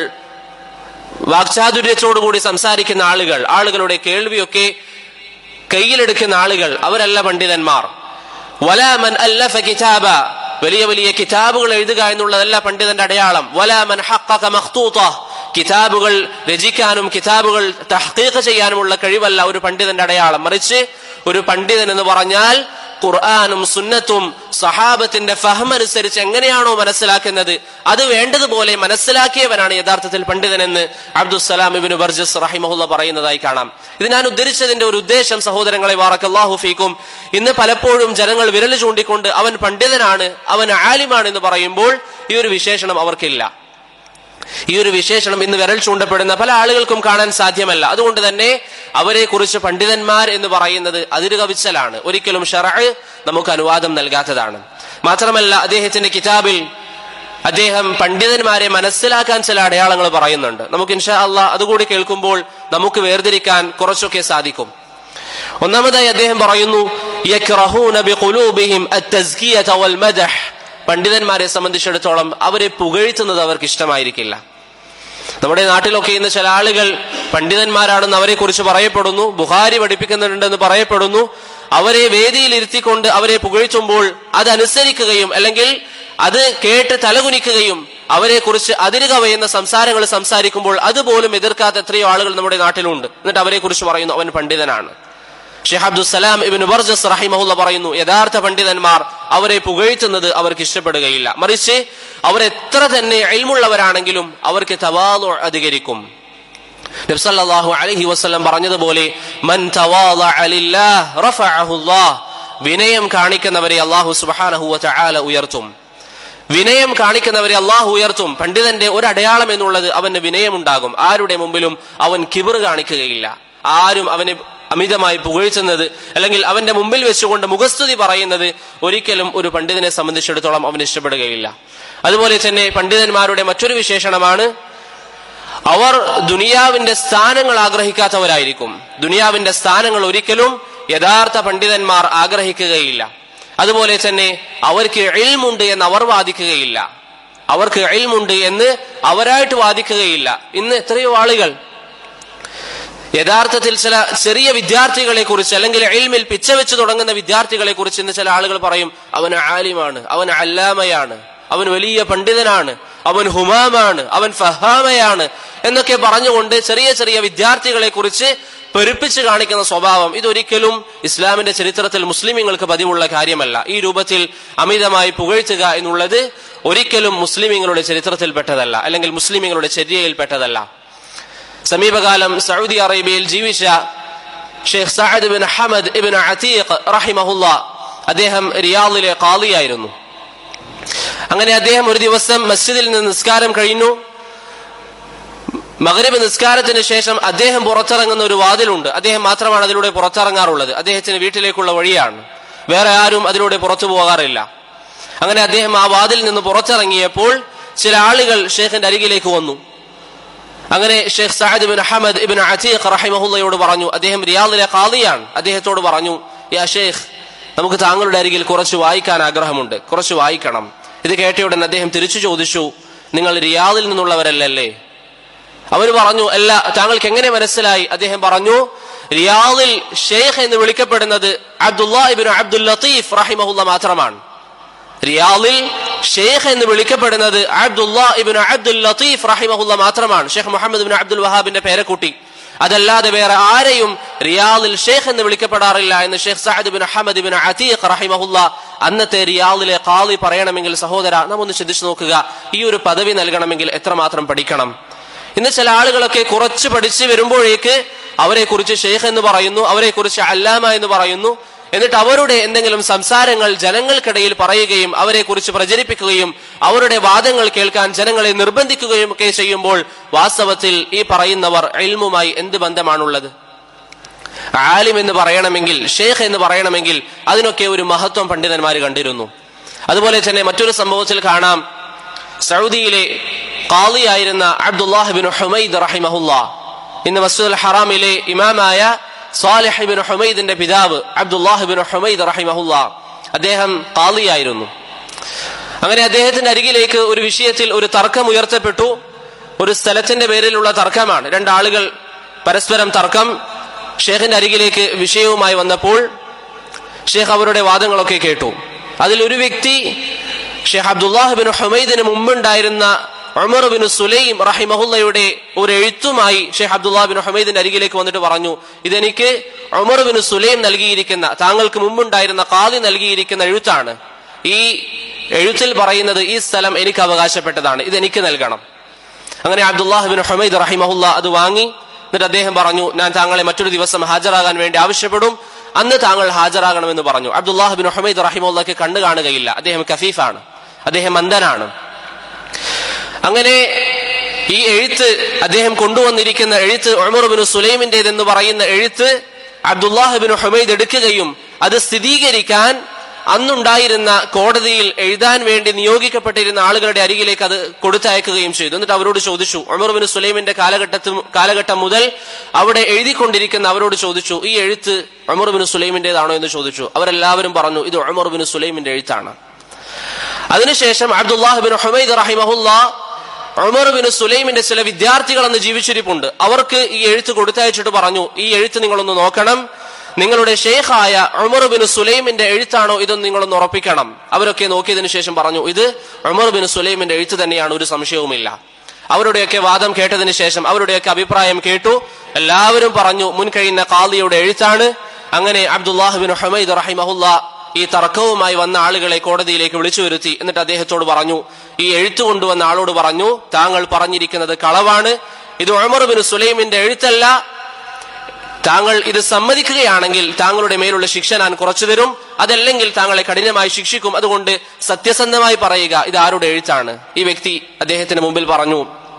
വാക്ചാതുര്യത്തോടുകൂടി സംസാരിക്കുന്ന ആളുകൾ ആളുകളുടെ കേൾവിയൊക്കെ കയ്യിലെടുക്കുന്ന ആളുകൾ അവരല്ല പണ്ഡിതന്മാർ വലാമൻ അല്ലഫ കിതാബ വലിയ വലിയ കിതാബുകൾ എഴുതുക എന്നുള്ളതല്ല പണ്ഡിതന്റെ അടയാളം വലാമൻ ഹഖഖ മഖ്തൂത കിതാബുകൾ രചിക്കാനും കിതാബുകൾ തഹ്ഖീഖ് ചെയ്യാനുമുള്ള കഴിവല്ല ഒരു പണ്ഡിതന്റെ അടയാളം മറിച്ച് ഒരു പണ്ഡിതൻ എന്ന് പറഞ്ഞാൽ ഖുർആാനും സുന്നത്തും സഹാബത്തിന്റെ ഫഹമനുസരിച്ച് എങ്ങനെയാണോ മനസ്സിലാക്കുന്നത് അത് വേണ്ടതുപോലെ മനസ്സിലാക്കിയവനാണ് യഥാർത്ഥത്തിൽ പണ്ഡിതനെന്ന് അബ്ദുസലാം ഇബിന് ബർജസ് റഹിമഹുല്ല പറയുന്നതായി കാണാം ഇത് ഞാൻ ഉദ്ധരിച്ചതിന്റെ ഒരു ഉദ്ദേശം സഹോദരങ്ങളെ വാറക്കല്ലാഹു ഫീക്കും ഇന്ന് പലപ്പോഴും ജനങ്ങൾ വിരൽ ചൂണ്ടിക്കൊണ്ട് അവൻ പണ്ഡിതനാണ് അവൻ ആലിമാണ് എന്ന് പറയുമ്പോൾ ഈ ഒരു വിശേഷണം അവർക്കില്ല ഈ ഒരു വിശേഷണം ഇന്ന് വിരൽ ചൂണ്ടപ്പെടുന്ന പല ആളുകൾക്കും കാണാൻ സാധ്യമല്ല അതുകൊണ്ട് തന്നെ അവരെ കുറിച്ച് പണ്ഡിതന്മാർ എന്ന് പറയുന്നത് അതിര് കവിച്ചലാണ് ഒരിക്കലും ഷറ നമുക്ക് അനുവാദം നൽകാത്തതാണ് മാത്രമല്ല അദ്ദേഹത്തിന്റെ കിതാബിൽ അദ്ദേഹം പണ്ഡിതന്മാരെ മനസ്സിലാക്കാൻ ചില അടയാളങ്ങൾ പറയുന്നുണ്ട് നമുക്ക് ഇൻഷാ അള്ളാഹ് അതുകൂടി കേൾക്കുമ്പോൾ നമുക്ക് വേർതിരിക്കാൻ കുറച്ചൊക്കെ സാധിക്കും ഒന്നാമതായി അദ്ദേഹം പറയുന്നു യക്റഹൂന ബിഖുലൂബിഹിം അത്തസ്കിയത വൽ മദഹ് പണ്ഡിതന്മാരെ സംബന്ധിച്ചിടത്തോളം അവരെ പുകഴ്ത്തുന്നത് അവർക്ക് ഇഷ്ടമായിരിക്കില്ല നമ്മുടെ നാട്ടിലൊക്കെ ഇന്ന് ചില ആളുകൾ പണ്ഡിതന്മാരാണെന്ന് അവരെ കുറിച്ച് പറയപ്പെടുന്നു ബുഹാരി പഠിപ്പിക്കുന്നുണ്ടെന്ന് പറയപ്പെടുന്നു അവരെ വേദിയിൽ ഇരുത്തിക്കൊണ്ട് അവരെ പുകഴ്ത്തുമ്പോൾ അതനുസരിക്കുകയും അല്ലെങ്കിൽ അത് കേട്ട് തലകുനിക്കുകയും അവരെ കുറിച്ച് അതിരുകവയുന്ന സംസാരങ്ങൾ സംസാരിക്കുമ്പോൾ അതുപോലും എതിർക്കാത്ത എത്രയോ ആളുകൾ നമ്മുടെ നാട്ടിലുണ്ട് എന്നിട്ട് അവരെ കുറിച്ച് പറയുന്നു അവൻ പണ്ഡിതനാണ് ഷെയ്ഖ് അബ്ദുസലാം ഇബിൻ ബർജസ് റഹിമഹുല്ല പറയുന്നു യഥാർത്ഥ പണ്ഡിതന്മാർ അവരെ പുകഴ്ത്തുന്നത് അവർക്ക് ഇഷ്ടപ്പെടുകയില്ല മറിച്ച് അവർ എത്ര തന്നെ എൽമുള്ളവരാണെങ്കിലും അവർക്ക് തവാലു അധികരിക്കും നബ്സല്ലാഹു അലഹി വസ്ലം പറഞ്ഞതുപോലെ മൻ വിനയം കാണിക്കുന്നവരെ അള്ളാഹു സുബാനഹുവ ചാല ഉയർത്തും വിനയം കാണിക്കുന്നവരെ അള്ളാഹു ഉയർത്തും പണ്ഡിതന്റെ ഒരു അടയാളം എന്നുള്ളത് അവന് വിനയമുണ്ടാകും ആരുടെ മുമ്പിലും അവൻ കിബിർ കാണിക്കുകയില്ല ആരും അവനെ അമിതമായി പുകഴ്ത്തുന്നത് അല്ലെങ്കിൽ അവന്റെ മുമ്പിൽ വെച്ചുകൊണ്ട് മുഖസ്തുതി പറയുന്നത് ഒരിക്കലും ഒരു പണ്ഡിതനെ സംബന്ധിച്ചിടത്തോളം അവൻ ഇഷ്ടപ്പെടുകയില്ല അതുപോലെ തന്നെ പണ്ഡിതന്മാരുടെ മറ്റൊരു വിശേഷണമാണ് അവർ ദുനിയാവിന്റെ സ്ഥാനങ്ങൾ ആഗ്രഹിക്കാത്തവരായിരിക്കും ദുനിയാവിന്റെ സ്ഥാനങ്ങൾ ഒരിക്കലും യഥാർത്ഥ പണ്ഡിതന്മാർ ആഗ്രഹിക്കുകയില്ല അതുപോലെ തന്നെ അവർക്ക് എൽമുണ്ട് എന്ന് അവർ വാദിക്കുകയില്ല അവർക്ക് എൽമുണ്ട് എന്ന് അവരായിട്ട് വാദിക്കുകയില്ല ഇന്ന് എത്രയോ ആളുകൾ യഥാർത്ഥത്തിൽ ചില ചെറിയ വിദ്യാർത്ഥികളെ കുറിച്ച് അല്ലെങ്കിൽ എൽമിൽ പിച്ച വെച്ച് തുടങ്ങുന്ന വിദ്യാർത്ഥികളെ കുറിച്ച് ഇന്ന് ചില ആളുകൾ പറയും അവൻ ആലിമാണ് അവൻ അല്ലാമയാണ് അവൻ വലിയ പണ്ഡിതനാണ് അവൻ ഹുമാമാണ് അവൻ ഫഹാമയാണ് എന്നൊക്കെ പറഞ്ഞുകൊണ്ട് ചെറിയ ചെറിയ വിദ്യാർത്ഥികളെ കുറിച്ച് പെരുപ്പിച്ച് കാണിക്കുന്ന സ്വഭാവം ഇതൊരിക്കലും ഇസ്ലാമിന്റെ ചരിത്രത്തിൽ മുസ്ലിമീങ്ങൾക്ക് പതിവുള്ള കാര്യമല്ല ഈ രൂപത്തിൽ അമിതമായി പുകഴ്ത്തുക എന്നുള്ളത് ഒരിക്കലും മുസ്ലിമീങ്ങളുടെ ചരിത്രത്തിൽപ്പെട്ടതല്ല അല്ലെങ്കിൽ മുസ്ലിമീങ്ങളുടെ ചര്യയിൽപ്പെട്ടതല്ല സമീപകാലം സൗദി അറേബ്യയിൽ ജീവിച്ച Sheikh Saad bin Hamad ibn Atiq റഹിമഹുല്ല അദ്ദേഹം റിയാദിലെ കാളിയായിരുന്നു അങ്ങനെ അദ്ദേഹം ഒരു ദിവസം മസ്ജിദിൽ നിന്ന് നിസ്കാരം കഴിഞ്ഞു മകരബ് നിസ്കാരത്തിന് ശേഷം അദ്ദേഹം പുറത്തിറങ്ങുന്ന ഒരു വാതിലുണ്ട് അദ്ദേഹം മാത്രമാണ് അതിലൂടെ പുറത്തിറങ്ങാറുള്ളത് അദ്ദേഹത്തിന് വീട്ടിലേക്കുള്ള വഴിയാണ് വേറെ ആരും അതിലൂടെ പുറത്തു പോകാറില്ല അങ്ങനെ അദ്ദേഹം ആ വാതിൽ നിന്ന് പുറത്തിറങ്ങിയപ്പോൾ ചില ആളുകൾ ഷെയ്ഖിന്റെ അരികിലേക്ക് വന്നു അങ്ങനെ Sheikh Sahid bin Ahmad ibn Atiq റഹിമഹുല്ലയോട് പറഞ്ഞു അദ്ദേഹം റിയാദിലെ ഖാദിയാണ് അദ്ദേഹത്തോട് പറഞ്ഞു യാ ഷെയ്ഖ് നമുക്ക് താങ്കളുടെ അരികിൽ കുറച്ച് വായിക്കാൻ ആഗ്രഹമുണ്ട് കുറച്ച് വായിക്കണം ഇത് കേട്ടയുടൻ അദ്ദേഹം തിരിച്ചു ചോദിച്ചു നിങ്ങൾ റിയാദിൽ നിന്നുള്ളവരല്ലല്ലേ അവർ പറഞ്ഞു അല്ല താങ്കൾക്ക് എങ്ങനെ മനസ്സിലായി അദ്ദേഹം പറഞ്ഞു റിയാദിൽ ഷെയ്ഖ് എന്ന് വിളിക്കപ്പെടുന്നത് അബ്ദുല്ലാഹിബിൻ അബ്ദുൽ ലത്തീഫ് റഹിമഹുല്ല മാത്രമാണ് റിയാദിൽ ഷെയ്ഖ് എന്ന് വിളിക്കപ്പെടുന്നത് അബ്ദുല്ലാ ഇബിൻ അബ്ദുൽ ലത്തീഫ് റഹിമഹുല്ല മാത്രമാണ് ഷെയ്ഖ് മുഹമ്മദ് ബിൻ അബ്ദുൽ വഹാബിന്റെ പേരക്കുട്ടി അതല്ലാതെ വേറെ ആരെയും റിയാദിൽ ഷെയ്ഖ് എന്ന് വിളിക്കപ്പെടാറില്ല എന്ന് Sheikh Saad bin Ahmad bin Atiq റഹിമഹുല്ല അന്നത്തെ റിയാദിലെ കാളി പറയണമെങ്കിൽ സഹോദര നാം ഒന്ന് ചിന്തിച്ചു നോക്കുക ഈ ഒരു പദവി നൽകണമെങ്കിൽ എത്രമാത്രം പഠിക്കണം ഇന്ന് ചില ആളുകളൊക്കെ കുറച്ച് പഠിച്ചു വരുമ്പോഴേക്ക് അവരെ കുറിച്ച് ഷെയ്ഖ് എന്ന് പറയുന്നു അവരെ കുറിച്ച് അല്ലാമ എന്ന് പറയുന്നു എന്നിട്ട് അവരുടെ എന്തെങ്കിലും സംസാരങ്ങൾ ജനങ്ങൾക്കിടയിൽ പറയുകയും അവരെ കുറിച്ച് പ്രചരിപ്പിക്കുകയും അവരുടെ വാദങ്ങൾ കേൾക്കാൻ ജനങ്ങളെ നിർബന്ധിക്കുകയും ഒക്കെ ചെയ്യുമ്പോൾ വാസ്തവത്തിൽ ഈ പറയുന്നവർ എൽമുമായി എന്ത് ബന്ധമാണുള്ളത് ആലിം എന്ന് പറയണമെങ്കിൽ ഷെയ്ഖ് എന്ന് പറയണമെങ്കിൽ അതിനൊക്കെ ഒരു മഹത്വം പണ്ഡിതന്മാർ കണ്ടിരുന്നു അതുപോലെ തന്നെ മറ്റൊരു സംഭവത്തിൽ കാണാം സൗദിയിലെ കാളിയായിരുന്ന അബ്ദുല്ലാഹിബിൻ ഹുമൈദ് റഹിമഹുല്ല ഇന്ന് മസ്ജിദുൽ ഹറാമിലെ ഇമാമായ സാലിഹിബിൻ ഹുമൈദിന്റെ പിതാവ് അബ്ദുല്ലാഹിബിൻ ഹുമൈദ് റഹിമഹുല്ല അദ്ദേഹം കാളിയായിരുന്നു അങ്ങനെ അദ്ദേഹത്തിന്റെ അരികിലേക്ക് ഒരു വിഷയത്തിൽ ഒരു തർക്കം ഉയർത്തപ്പെട്ടു ഒരു സ്ഥലത്തിന്റെ പേരിലുള്ള തർക്കമാണ് രണ്ടാളുകൾ പരസ്പരം തർക്കം ഷേഖിന്റെ അരികിലേക്ക് വിഷയവുമായി വന്നപ്പോൾ ഷേഖ് അവരുടെ വാദങ്ങളൊക്കെ കേട്ടു അതിൽ ഒരു വ്യക്തി ഷെയ്ഖ് അബ്ദുല്ലാഹിബിൻ ഹുമൈദിന് മുമ്പുണ്ടായിരുന്ന ഉമർ ബിൻ സുലൈം റഹിമഹുല്ലയുടെ ഒരു എഴുത്തുമായി ഷെയ്ഖ് അബ്ദുല്ലാ ബിൻ ഹുമൈദിന്റെ അരികിലേക്ക് വന്നിട്ട് പറഞ്ഞു ഇതെനിക്ക് ഉമർ ബിൻ സുലൈം നൽകിയിരിക്കുന്ന താങ്കൾക്ക് മുമ്പുണ്ടായിരുന്ന കാതി നൽകിയിരിക്കുന്ന എഴുത്താണ് ഈ എഴുത്തിൽ പറയുന്നത് ഈ സ്ഥലം എനിക്ക് അവകാശപ്പെട്ടതാണ് ഇത് എനിക്ക് നൽകണം അങ്ങനെ അബ്ദുല്ലാഹ് ബിൻ ഹുമൈദ് റഹിമഹുല്ല അത് വാങ്ങി എന്നിട്ട് അദ്ദേഹം പറഞ്ഞു ഞാൻ താങ്കളെ മറ്റൊരു ദിവസം ഹാജരാകാൻ വേണ്ടി ആവശ്യപ്പെടും അന്ന് താങ്കൾ ഹാജരാകണമെന്ന് പറഞ്ഞു അബ്ദുല്ലാഹ് ബിൻ ഹുമൈദ് റഹിമുള്ളക്ക് കണ്ണു കാണുകയില്ല അദ്ദേഹം കഫീഫാണ് അദ്ദേഹം മന്ദനാണ് അങ്ങനെ ഈ എഴുത്ത് അദ്ദേഹം കൊണ്ടുവന്നിരിക്കുന്ന എഴുത്ത് ഉമർ ബിൻ സുലൈമിന്റേതെന്ന് പറയുന്ന എഴുത്ത് അബ്ദുല്ലാഹ് ബിൻ ഹുമൈദ് എടുക്കുകയും അത് സ്ഥിരീകരിക്കാൻ അന്നുണ്ടായിരുന്ന കോടതിയിൽ എഴുതാൻ വേണ്ടി നിയോഗിക്കപ്പെട്ടിരുന്ന ആളുകളുടെ അരികിലേക്ക് അത് കൊടുത്തയക്കുകയും ചെയ്തു എന്നിട്ട് അവരോട് ചോദിച്ചു ഉമർ ബിൻ സുലൈമിന്റെ കാലഘട്ടത്തിൽ കാലഘട്ടം മുതൽ അവിടെ എഴുതിക്കൊണ്ടിരിക്കുന്ന അവരോട് ചോദിച്ചു ഈ എഴുത്ത് ഉമർ ബിൻ സുലൈമിന്റേതാണോ എന്ന് ചോദിച്ചു അവരെല്ലാവരും പറഞ്ഞു ഇത് ഉമർ ബിൻ സുലൈമിന്റെ എഴുത്താണ് അതിനുശേഷം അബ്ദുല്ലാഹ് ബിൻ ഹുമൈദ് റഹിമഹുല്ല ഉമർ ബിൻ സുലൈമിന്റെ ചില വിദ്യാർത്ഥികൾ അന്ന് ജീവിച്ചിരിപ്പുണ്ട് അവർക്ക് ഈ എഴുത്ത് കൊടുത്തയച്ചിട്ട് പറഞ്ഞു ഈ എഴുത്ത് നിങ്ങളൊന്ന് നോക്കണം നിങ്ങളുടെ ഷെയ്ഖായ ഉമർ ബിൻ സുലൈമിന്റെ എഴുത്താണോ ഇതൊന്ന് നിങ്ങളൊന്ന് ഉറപ്പിക്കണം അവരൊക്കെ നോക്കിയതിനു ശേഷം പറഞ്ഞു ഇത് ഉമർ ബിൻ സുലൈമിന്റെ എഴുത്ത് തന്നെയാണ് ഒരു സംശയവുമില്ല അവരുടെയൊക്കെ വാദം കേട്ടതിന് ശേഷം അവരുടെയൊക്കെ അഭിപ്രായം കേട്ടു എല്ലാവരും പറഞ്ഞു മുൻകഴിയുന്ന കാളിയുടെ എഴുത്താണ് അങ്ങനെ അബ്ദുല്ലാഹ് ബിൻ ഹമൈദ് റഹിമഹുല്ല ഈ തർക്കവുമായി വന്ന ആളുകളെ കോടതിയിലേക്ക് വിളിച്ചു വരുത്തി എന്നിട്ട് അദ്ദേഹത്തോട് പറഞ്ഞു ഈ എഴുത്തു കൊണ്ടുവന്ന ആളോട് പറഞ്ഞു താങ്കൾ പറഞ്ഞിരിക്കുന്നത് കളവാണ് ഇത് ഉമർ ബിൻ സുലൈമിന്റെ എഴുത്തല്ല താങ്കൾ ഇത് സമ്മതിക്കുകയാണെങ്കിൽ താങ്കളുടെ മേലുള്ള ശിക്ഷ ഞാൻ കുറച്ചു തരും അതല്ലെങ്കിൽ താങ്കളെ കഠിനമായി ശിക്ഷിക്കും അതുകൊണ്ട് സത്യസന്ധമായി പറയുക ഇത് ആരുടെ എഴുത്താണ് ഈ വ്യക്തി അദ്ദേഹത്തിന് മുമ്പിൽ പറഞ്ഞു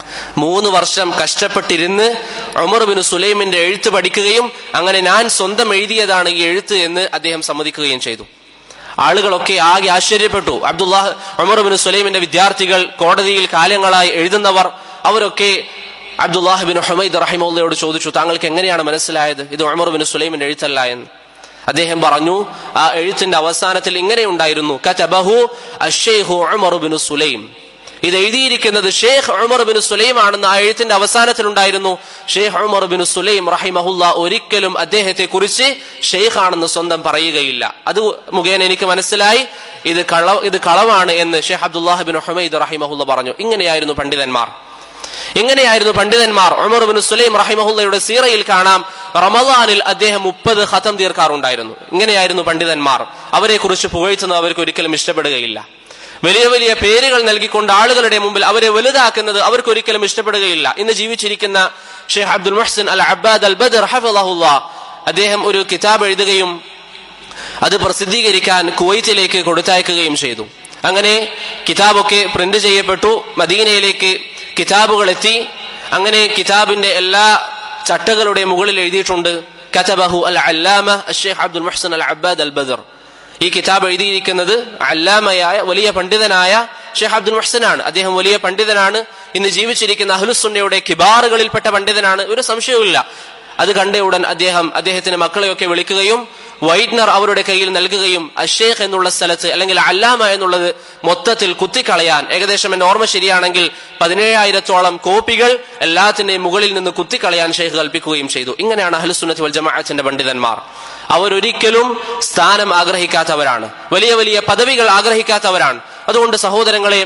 മൂന്ന് വർഷം കഷ്ടപ്പെട്ടിരുന്ന് ഉമർ ബിൻ സുലൈമിന്റെ എഴുത്ത് പഠിക്കുകയും അങ്ങനെ ഞാൻ സ്വന്തം എഴുതിയതാണ് ഈ എഴുത്ത് എന്ന് അദ്ദേഹം സമ്മതിക്കുകയും ചെയ്തു ആളുകളൊക്കെ ആകെ ആശ്ചര്യപ്പെട്ടു അബ്ദുല്ലാഹ് ഉമർ ബിൻ സുലൈമിന്റെ വിദ്യാർത്ഥികൾ കോടതിയിൽ കാലങ്ങളായി എഴുതുന്നവർ അവരൊക്കെ അബ്ദുല്ലാഹ് ബിൻ ഹുമൈദ് റഹിമുള്ളയോട് ചോദിച്ചു താങ്കൾക്ക് എങ്ങനെയാണ് മനസ്സിലായത് ഇത് ഉമർ ബിൻ സുലൈമിന്റെ എഴുത്തല്ല എന്ന് അദ്ദേഹം പറഞ്ഞു ആ എഴുത്തിന്റെ അവസാനത്തിൽ ഇങ്ങനെ ഉണ്ടായിരുന്നു കതബഹു അഷ്ഷൈഹു ഉമർ ബിൻ സുലൈം ഇത് എഴുതിയിരിക്കുന്നത് ഷെയ്ഖ് ഉമർ ബിൻ സുലൈം ആണെന്ന് ആ എഴുത്തിന്റെ അവസാനത്തിൽ ഉണ്ടായിരുന്നു ഷെയ്ഖ് ഉമർ ബിൻ സുലൈം റഹിമഹുല്ല ഒരിക്കലും അദ്ദേഹത്തെ കുറിച്ച് ഷെയ്ഖ് ആണെന്ന് സ്വന്തം പറയുകയില്ല അത് മുഖേന എനിക്ക് മനസ്സിലായി ഇത് കള ഇത് കളവാണ് എന്ന് ഷെയ്ഖ് അബ്ദുല്ലാഹ് ബിൻ ഹുമൈദ് റഹിമഹുല്ല പറഞ്ഞു ഇങ്ങനെയായിരുന്നു പണ്ഡിതന്മാർ എങ്ങനെയായിരുന്നു പണ്ഡിതന്മാർ ഉമർ ബിൻ സുലൈം റഹിമഹുല്ലയുടെ സീറയിൽ കാണാം റമദാനിൽ അദ്ദേഹം മുപ്പത് ഖത്തം തീർക്കാറുണ്ടായിരുന്നു ഇങ്ങനെയായിരുന്നു പണ്ഡിതന്മാർ അവരെ കുറിച്ച് പുകഴ്ത്തുന്നത് അവർക്ക് ഒരിക്കലും ഇഷ്ടപ്പെടുകയില്ല വലിയ വലിയ പേരുകൾ നൽകിക്കൊണ്ട് ആളുകളുടെ മുമ്പിൽ അവരെ വലുതാക്കുന്നത് അവർക്ക് ഒരിക്കലും ഇഷ്ടപ്പെടുകയില്ല ഇന്ന് ജീവിച്ചിരിക്കുന്ന ഷെയ്ഖ് അബ്ദുൽ മുഹ്സിൻ അൽ അബ്ബാദ് അൽ ബദർ ഹഫിളഹുല്ല അദ്ദേഹം ഒരു കിതാബ് എഴുതുകയും അത് പ്രസിദ്ധീകരിക്കാൻ കുവൈറ്റിലേക്ക് കൊടുത്തയക്കുകയും ചെയ്തു അങ്ങനെ കിതാബൊക്കെ പ്രിന്റ് ചെയ്യപ്പെട്ടു മദീനയിലേക്ക് കിതാബുകൾ എത്തി അങ്ങനെ കിതാബിന്റെ എല്ലാ ചട്ടകളുടെ മുകളിൽ എഴുതിയിട്ടുണ്ട് കതബഹു അൽ അല്ലാമ ഷെയ്ഖ് അബ്ദുൽ മുഹ്സൻ അൽ അബ്ബാദ് അൽ ബദർ ഈ കിതാബ് എഴുതിയിരിക്കുന്നത് അല്ലാമയായ വലിയ പണ്ഡിതനായ ഷെയ്ഖ് അബ്ദുൽ മുഹ്സനാണ് അദ്ദേഹം വലിയ പണ്ഡിതനാണ് ഇന്ന് ജീവിച്ചിരിക്കുന്ന അഹ്ലുസുന്നയുടെ കിബാറുകളിൽപ്പെട്ട പണ്ഡിതനാണ് ഒരു സംശയവുമില്ല അത് കണ്ട ഉടൻ അദ്ദേഹം അദ്ദേഹത്തിന്റെ മക്കളെയൊക്കെ വിളിക്കുകയും വൈറ്റ്നർ അവരുടെ കയ്യിൽ നൽകുകയും അഷേഖ് എന്നുള്ള സ്ഥലത്ത് അല്ലെങ്കിൽ അല്ലാമ എന്നുള്ളത് മൊത്തത്തിൽ കുത്തിക്കളയാൻ ഏകദേശം എന്റെ ഓർമ്മ ശരിയാണെങ്കിൽ പതിനേഴായിരത്തോളം കോപ്പികൾ എല്ലാത്തിന്റെയും മുകളിൽ നിന്ന് കുത്തിക്കളയാൻ ഷെയ്ഖ് കൽപ്പിക്കുകയും ചെയ്തു ഇങ്ങനെയാണ് അഹ്ലുസുന്നത്ത് വൽ ജമാഅത്തിന്റെ പണ്ഡിതന്മാർ അവരൊരിക്കലും സ്ഥാനം ആഗ്രഹിക്കാത്തവരാണ് വലിയ വലിയ പദവികൾ ആഗ്രഹിക്കാത്തവരാണ് അതുകൊണ്ട് സഹോദരങ്ങളെ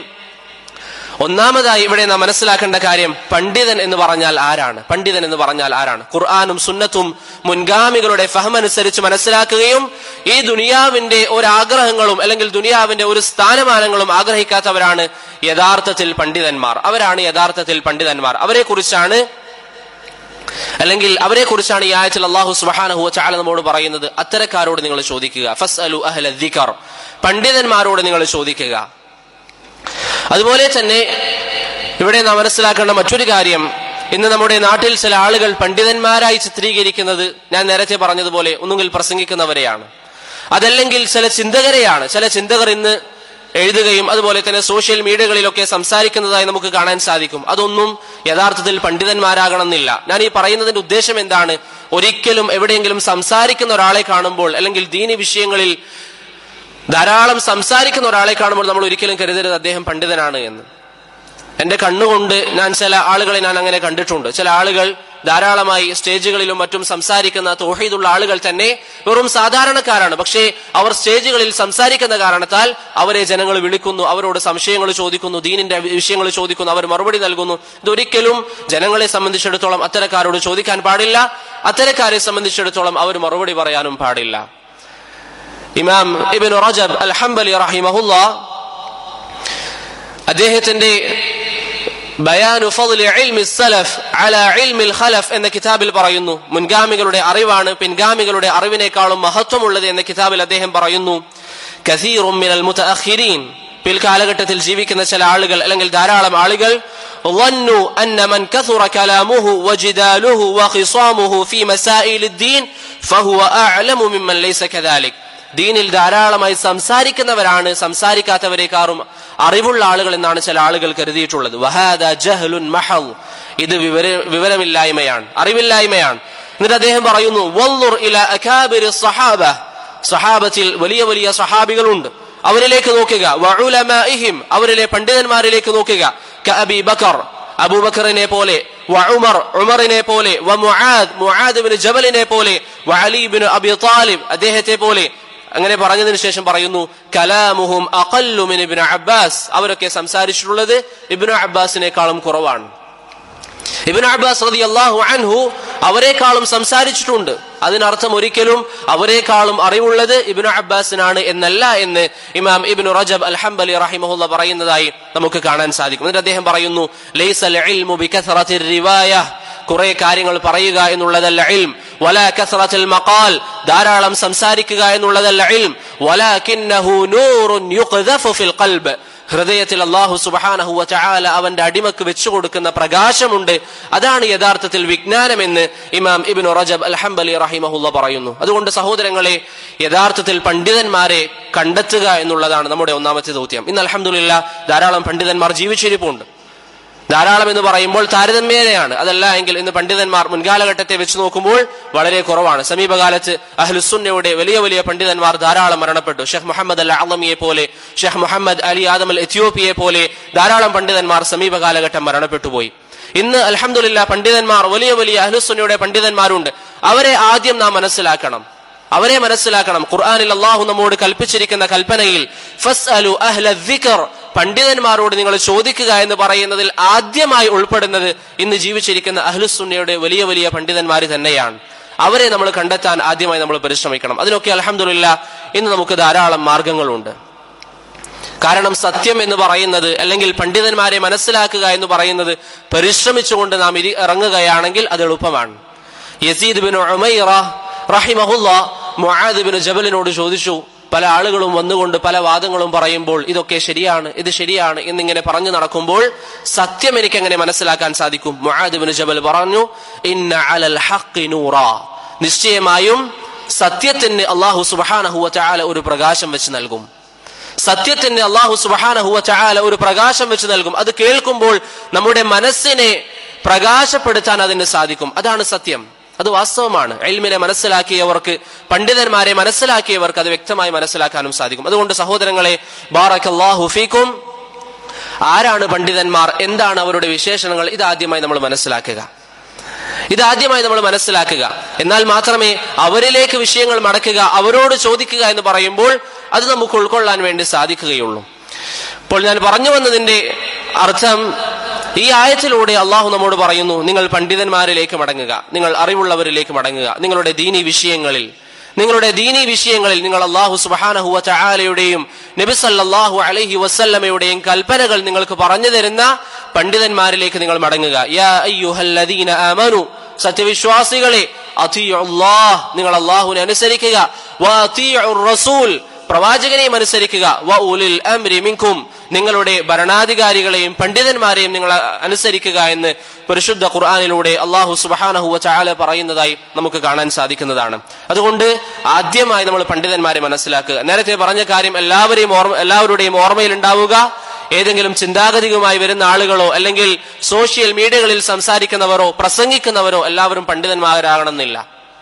ഒന്നാമതായി ഇവിടെ നാം മനസ്സിലാക്കേണ്ട കാര്യം പണ്ഡിതൻ എന്ന് പറഞ്ഞാൽ ആരാണ് പണ്ഡിതൻ എന്ന് പറഞ്ഞാൽ ആരാണ് ഖുർആാനും സുന്നത്തും മുൻഗാമികളുടെ ഫഹമനുസരിച്ച് മനസ്സിലാക്കുകയും ഈ ദുനിയാവിന്റെ ഒരാഗ്രഹങ്ങളും അല്ലെങ്കിൽ ദുനിയാവിന്റെ ഒരു സ്ഥാനമാനങ്ങളും ആഗ്രഹിക്കാത്തവരാണ് യഥാർത്ഥത്തിൽ പണ്ഡിതന്മാർ അവരാണ് യഥാർത്ഥത്തിൽ പണ്ഡിതന്മാർ അവരെ കുറിച്ചാണ് അല്ലെങ്കിൽ അവരെ കുറിച്ചാണ് ഈ ആയത്തിൽ അള്ളാഹു സുബാനഹു ചാല നമ്മോട് പറയുന്നത് അത്തരക്കാരോട് നിങ്ങൾ ചോദിക്കുക ഫസ് അലു അഹ്ല ദിക്കർ പണ്ഡിതന്മാരോട് നിങ്ങൾ ചോദിക്കുക അതുപോലെ തന്നെ ഇവിടെ നാം മനസ്സിലാക്കേണ്ട മറ്റൊരു കാര്യം ഇന്ന് നമ്മുടെ നാട്ടിൽ ചില ആളുകൾ പണ്ഡിതന്മാരായി ചിത്രീകരിക്കുന്നത് ഞാൻ നേരത്തെ പറഞ്ഞതുപോലെ ഒന്നുകിൽ പ്രസംഗിക്കുന്നവരെയാണ് അതല്ലെങ്കിൽ ചില ചിന്തകരെയാണ് ചില ചിന്തകർ ഇന്ന് എഴുതുകയും അതുപോലെ തന്നെ സോഷ്യൽ മീഡിയകളിലൊക്കെ സംസാരിക്കുന്നതായി നമുക്ക് കാണാൻ സാധിക്കും അതൊന്നും യഥാർത്ഥത്തിൽ പണ്ഡിതന്മാരാകണമെന്നില്ല ഞാൻ ഈ പറയുന്നതിന്റെ ഉദ്ദേശം എന്താണ് ഒരിക്കലും എവിടെയെങ്കിലും സംസാരിക്കുന്ന ഒരാളെ കാണുമ്പോൾ അല്ലെങ്കിൽ ദീനി വിഷയങ്ങളിൽ ധാരാളം സംസാരിക്കുന്ന ഒരാളെ കാണുമ്പോൾ നമ്മൾ ഒരിക്കലും കരുതരുത് അദ്ദേഹം പണ്ഡിതനാണ് എന്ന് എന്റെ കണ്ണുകൊണ്ട് ഞാൻ ചില ആളുകളെ ഞാൻ അങ്ങനെ കണ്ടിട്ടുണ്ട് ചില ആളുകൾ ധാരാളമായി സ്റ്റേജുകളിലും മറ്റും സംസാരിക്കുന്ന തോഹീദുള്ള ആളുകൾ തന്നെ വെറും സാധാരണക്കാരാണ് പക്ഷേ അവർ സ്റ്റേജുകളിൽ സംസാരിക്കുന്ന കാരണത്താൽ അവരെ ജനങ്ങൾ വിളിക്കുന്നു അവരോട് സംശയങ്ങൾ ചോദിക്കുന്നു ദീനിന്റെ വിഷയങ്ങൾ ചോദിക്കുന്നു അവർ മറുപടി നൽകുന്നു ഇതൊരിക്കലും ജനങ്ങളെ സംബന്ധിച്ചിടത്തോളം അത്തരക്കാരോട് ചോദിക്കാൻ പാടില്ല അത്തരക്കാരെ സംബന്ധിച്ചിടത്തോളം അവർ മറുപടി പറയാനും പാടില്ല ഇമാം ഇബിൻ റജബ് അൽ ഹംബലി റഹിമഹുല്ല അദ്ദേഹത്തിന്റെ ബയാനു ഫضل علم السلف على علم الخلف എന്ന കിതാബിൽ പറയുന്നു മുൻഗാമികളുടെ അറിവാണ് പിൻഗാമികളുടെ അറിവിനേക്കാളും മഹത്വമുള്ളത് എന്ന കിതാബിൽ അദ്ദേഹം പറയുന്നു كثير من المتأخرين പിൽക്കാലഘട്ടത്തിൽ ജീവിക്കുന്ന ചില ആളുകൾ അല്ലെങ്കിൽ ധാരാളം ആളുകൾ ظنوا أن من كثر كلامه وجداله وخصامه في مسائل الدين فهو أعلم ممن ليس كذلك ദീനിൽ ധാരാളമായി സംസാരിക്കുന്നവരാണ് സംസാരിക്കാത്തവരെക്കാറും അറിവുള്ള ആളുകൾ എന്നാണ് ചില ആളുകൾ കരുതിയിട്ടുള്ളത് വഹാദ ജഹലുൻ മഹൽ ഇത് വിവര വിവരമില്ലായ്മയാണ് അറിവില്ലായ്മയാണ് എന്നിട്ട് അദ്ദേഹം പറയുന്നു വല്ലുർ ഇല അകാബിർ സഹാബ സഹാബത്തിൽ വലിയ വലിയ സഹാബികളുണ്ട് അവരിലേക്ക് നോക്കുക വഉലമാഇഹിം അവരിലെ പണ്ഡിതന്മാരിലേക്ക് നോക്കുക കഅബി ബക്കർ അബൂബക്കറിനെ പോലെ വഉമർ ഉമറിനെ പോലെ വ മുആദ് മുആദ് ഇബ്നു ജബലിനെ പോലെ വ അലി ഇബ്നു അബി താലിബ് അദ്ദേഹത്തെ പോലെ അങ്ങനെ പറഞ്ഞതിന് ശേഷം പറയുന്നു കലാമുഹും അഖല്ലു മിൻ ഇബ്നു അബ്ബാസ് അവരൊക്കെ സംസാരിച്ചിട്ടുള്ളത് ഇബ്നു അബ്ബാസിനേക്കാളും കുറവാണ് ഇബിൻ അബ്ബാസ് റതി അള്ളാഹു അൻഹു അവരെക്കാളും സംസാരിച്ചിട്ടുണ്ട് അതിനർത്ഥം ഒരിക്കലും അവരെക്കാളും അറിവുള്ളത് ഇബിനു അബ്ബാസിനാണ് എന്നല്ല എന്ന് ഇമാം ഇബിനു റജബ് അൽ ഹംബലി റഹിമഹുല്ല പറയുന്നതായി നമുക്ക് കാണാൻ സാധിക്കും എന്നിട്ട് അദ്ദേഹം പറയുന്നു ലൈസൽ ഇൽമു ബികസറത്തിർ റിവായ കുറെ കാര്യങ്ങൾ പറയുക എന്നുള്ളതല്ല ഇൽം വല കസറത്തിൽ മഖാൽ ധാരാളം സംസാരിക്കുക എന്നുള്ളതല്ല ഇൽം വലാകിന്നഹു നൂറുൻ യുഖ്ദഫു ഫിൽ ഖൽബ് ഹൃദയത്തിൽ അള്ളാഹു സുബാനഹുവ ചാല അവന്റെ അടിമക്ക് വെച്ചു കൊടുക്കുന്ന പ്രകാശമുണ്ട് അതാണ് യഥാർത്ഥത്തിൽ വിജ്ഞാനമെന്ന് ഇമാം ഇബിൻ റജബ് അൽഹംബലി റഹിമഹുല്ല പറയുന്നു അതുകൊണ്ട് സഹോദരങ്ങളെ യഥാർത്ഥത്തിൽ പണ്ഡിതന്മാരെ കണ്ടെത്തുക എന്നുള്ളതാണ് നമ്മുടെ ഒന്നാമത്തെ ദൗത്യം ഇന്ന് അലഹമുല്ല ധാരാളം പണ്ഡിതന്മാർ ജീവിച്ചിരിപ്പുണ്ട് ധാരാളം എന്ന് പറയുമ്പോൾ താരതമ്യേനയാണ് അതല്ല എങ്കിൽ ഇന്ന് പണ്ഡിതന്മാർ മുൻകാലഘട്ടത്തെ വെച്ച് നോക്കുമ്പോൾ വളരെ കുറവാണ് സമീപകാലത്ത് അഹ്ലുസുന്നയുടെ വലിയ വലിയ പണ്ഡിതന്മാർ ധാരാളം മരണപ്പെട്ടു ഷെഖ് മുഹമ്മദ് അൽ അലമിയെ പോലെ ഷെഖ് മുഹമ്മദ് അലി ആദം അൽ എത്യോപ്പിയെ പോലെ ധാരാളം പണ്ഡിതന്മാർ സമീപകാലഘട്ടം മരണപ്പെട്ടുപോയി ഇന്ന് അലഹമുല്ല പണ്ഡിതന്മാർ വലിയ വലിയ അഹ്ലുസുന്നയുടെ പണ്ഡിതന്മാരുണ്ട് അവരെ ആദ്യം നാം മനസ്സിലാക്കണം അവരെ മനസ്സിലാക്കണം ഖുർആാനിൽ അള്ളാഹു നമ്മോട് കൽപ്പിച്ചിരിക്കുന്ന കൽപ്പനയിൽ ഫസ് അലു അഹ്ല ദിക്കർ പണ്ഡിതന്മാരോട് നിങ്ങൾ ചോദിക്കുക എന്ന് പറയുന്നതിൽ ആദ്യമായി ഉൾപ്പെടുന്നത് ഇന്ന് ജീവിച്ചിരിക്കുന്ന അഹ്ലുസുന്നയുടെ വലിയ വലിയ പണ്ഡിതന്മാർ തന്നെയാണ് അവരെ നമ്മൾ കണ്ടെത്താൻ ആദ്യമായി നമ്മൾ പരിശ്രമിക്കണം അതിനൊക്കെ അലഹമുല്ല ഇന്ന് നമുക്ക് ധാരാളം മാർഗങ്ങളുണ്ട് കാരണം സത്യം എന്ന് പറയുന്നത് അല്ലെങ്കിൽ പണ്ഡിതന്മാരെ മനസ്സിലാക്കുക എന്ന് പറയുന്നത് പരിശ്രമിച്ചുകൊണ്ട് നാം ഇരി ഇറങ്ങുകയാണെങ്കിൽ അത് എളുപ്പമാണ് യസീദ് ബിൻ ഉമൈറ റഹിമഹുല്ല മുആദ് ബിൻ ജബലിനോട് ചോദിച്ചു പല ആളുകളും വന്നുകൊണ്ട് പല വാദങ്ങളും പറയുമ്പോൾ ഇതൊക്കെ ശരിയാണ് ഇത് ശരിയാണ് എന്നിങ്ങനെ പറഞ്ഞു നടക്കുമ്പോൾ സത്യം എനിക്ക് എങ്ങനെ മനസ്സിലാക്കാൻ സാധിക്കും മുആദ് ബിൻ ജബൽ പറഞ്ഞു ഇന്ന അലൽ ഹഖി നൂറ നിശ്ചയമായും സത്യത്തിന് അള്ളാഹു സുബഹാനഹുവ ചാല ഒരു പ്രകാശം വെച്ച് നൽകും സത്യത്തിന് അള്ളാഹു സുബഹാനഹുവ ചാല ഒരു പ്രകാശം വെച്ച് നൽകും അത് കേൾക്കുമ്പോൾ നമ്മുടെ മനസ്സിനെ പ്രകാശപ്പെടുത്താൻ അതിന് സാധിക്കും അതാണ് സത്യം അത് വാസ്തവമാണ് എൽമിനെ മനസ്സിലാക്കിയവർക്ക് പണ്ഡിതന്മാരെ മനസ്സിലാക്കിയവർക്ക് അത് വ്യക്തമായി മനസ്സിലാക്കാനും സാധിക്കും അതുകൊണ്ട് സഹോദരങ്ങളെ ബാറക്കല്ലാഹു ഫീക്കും ആരാണ് പണ്ഡിതന്മാർ എന്താണ് അവരുടെ വിശേഷണങ്ങൾ ഇതാദ്യമായി നമ്മൾ മനസ്സിലാക്കുക ഇതാദ്യമായി നമ്മൾ മനസ്സിലാക്കുക എന്നാൽ മാത്രമേ അവരിലേക്ക് വിഷയങ്ങൾ മടക്കുക അവരോട് ചോദിക്കുക എന്ന് പറയുമ്പോൾ അത് നമുക്ക് ഉൾക്കൊള്ളാൻ വേണ്ടി സാധിക്കുകയുള്ളൂ ഇപ്പോൾ ഞാൻ പറഞ്ഞു വന്നതിന്റെ അർത്ഥം ഈ ആയത്തിലൂടെ അള്ളാഹു നമ്മോട് പറയുന്നു നിങ്ങൾ പണ്ഡിതന്മാരിലേക്ക് മടങ്ങുക നിങ്ങൾ അറിവുള്ളവരിലേക്ക് മടങ്ങുക നിങ്ങളുടെ ദീനി വിഷയങ്ങളിൽ നിങ്ങളുടെ ദീനി വിഷയങ്ങളിൽ നിങ്ങൾ അള്ളാഹു സുബാനഹുവ ചാലയുടെയും നബിസല്ലാഹു അലഹി വസല്ലമയുടെയും കൽപ്പനകൾ നിങ്ങൾക്ക് പറഞ്ഞു തരുന്ന പണ്ഡിതന്മാരിലേക്ക് നിങ്ങൾ മടങ്ങുക യാ അയ്യുഹല്ലദീന ആമനു സത്യവിശ്വാസികളെ അള്ളാഹ് നിങ്ങൾ അള്ളാഹുവിനെ അനുസരിക്കുക റസൂൽ പ്രവാചകനെയും അനുസരിക്കുക വ ഉലിൽ അംരി മിൻകും നിങ്ങളുടെ ഭരണാധികാരികളെയും പണ്ഡിതന്മാരെയും നിങ്ങൾ അനുസരിക്കുക എന്ന് പരിശുദ്ധ ഖുർആാനിലൂടെ അള്ളാഹു സുബാനഹുവ ചാല പറയുന്നതായി നമുക്ക് കാണാൻ സാധിക്കുന്നതാണ് അതുകൊണ്ട് ആദ്യമായി നമ്മൾ പണ്ഡിതന്മാരെ മനസ്സിലാക്കുക നേരത്തെ പറഞ്ഞ കാര്യം എല്ലാവരെയും ഓർമ്മ എല്ലാവരുടെയും ഓർമ്മയിൽ ഉണ്ടാവുക ഏതെങ്കിലും ചിന്താഗതിയുമായി വരുന്ന ആളുകളോ അല്ലെങ്കിൽ സോഷ്യൽ മീഡിയകളിൽ സംസാരിക്കുന്നവരോ പ്രസംഗിക്കുന്നവരോ എല്ലാവരും പണ്ഡിതന്മാരാകണമെന്നില്ല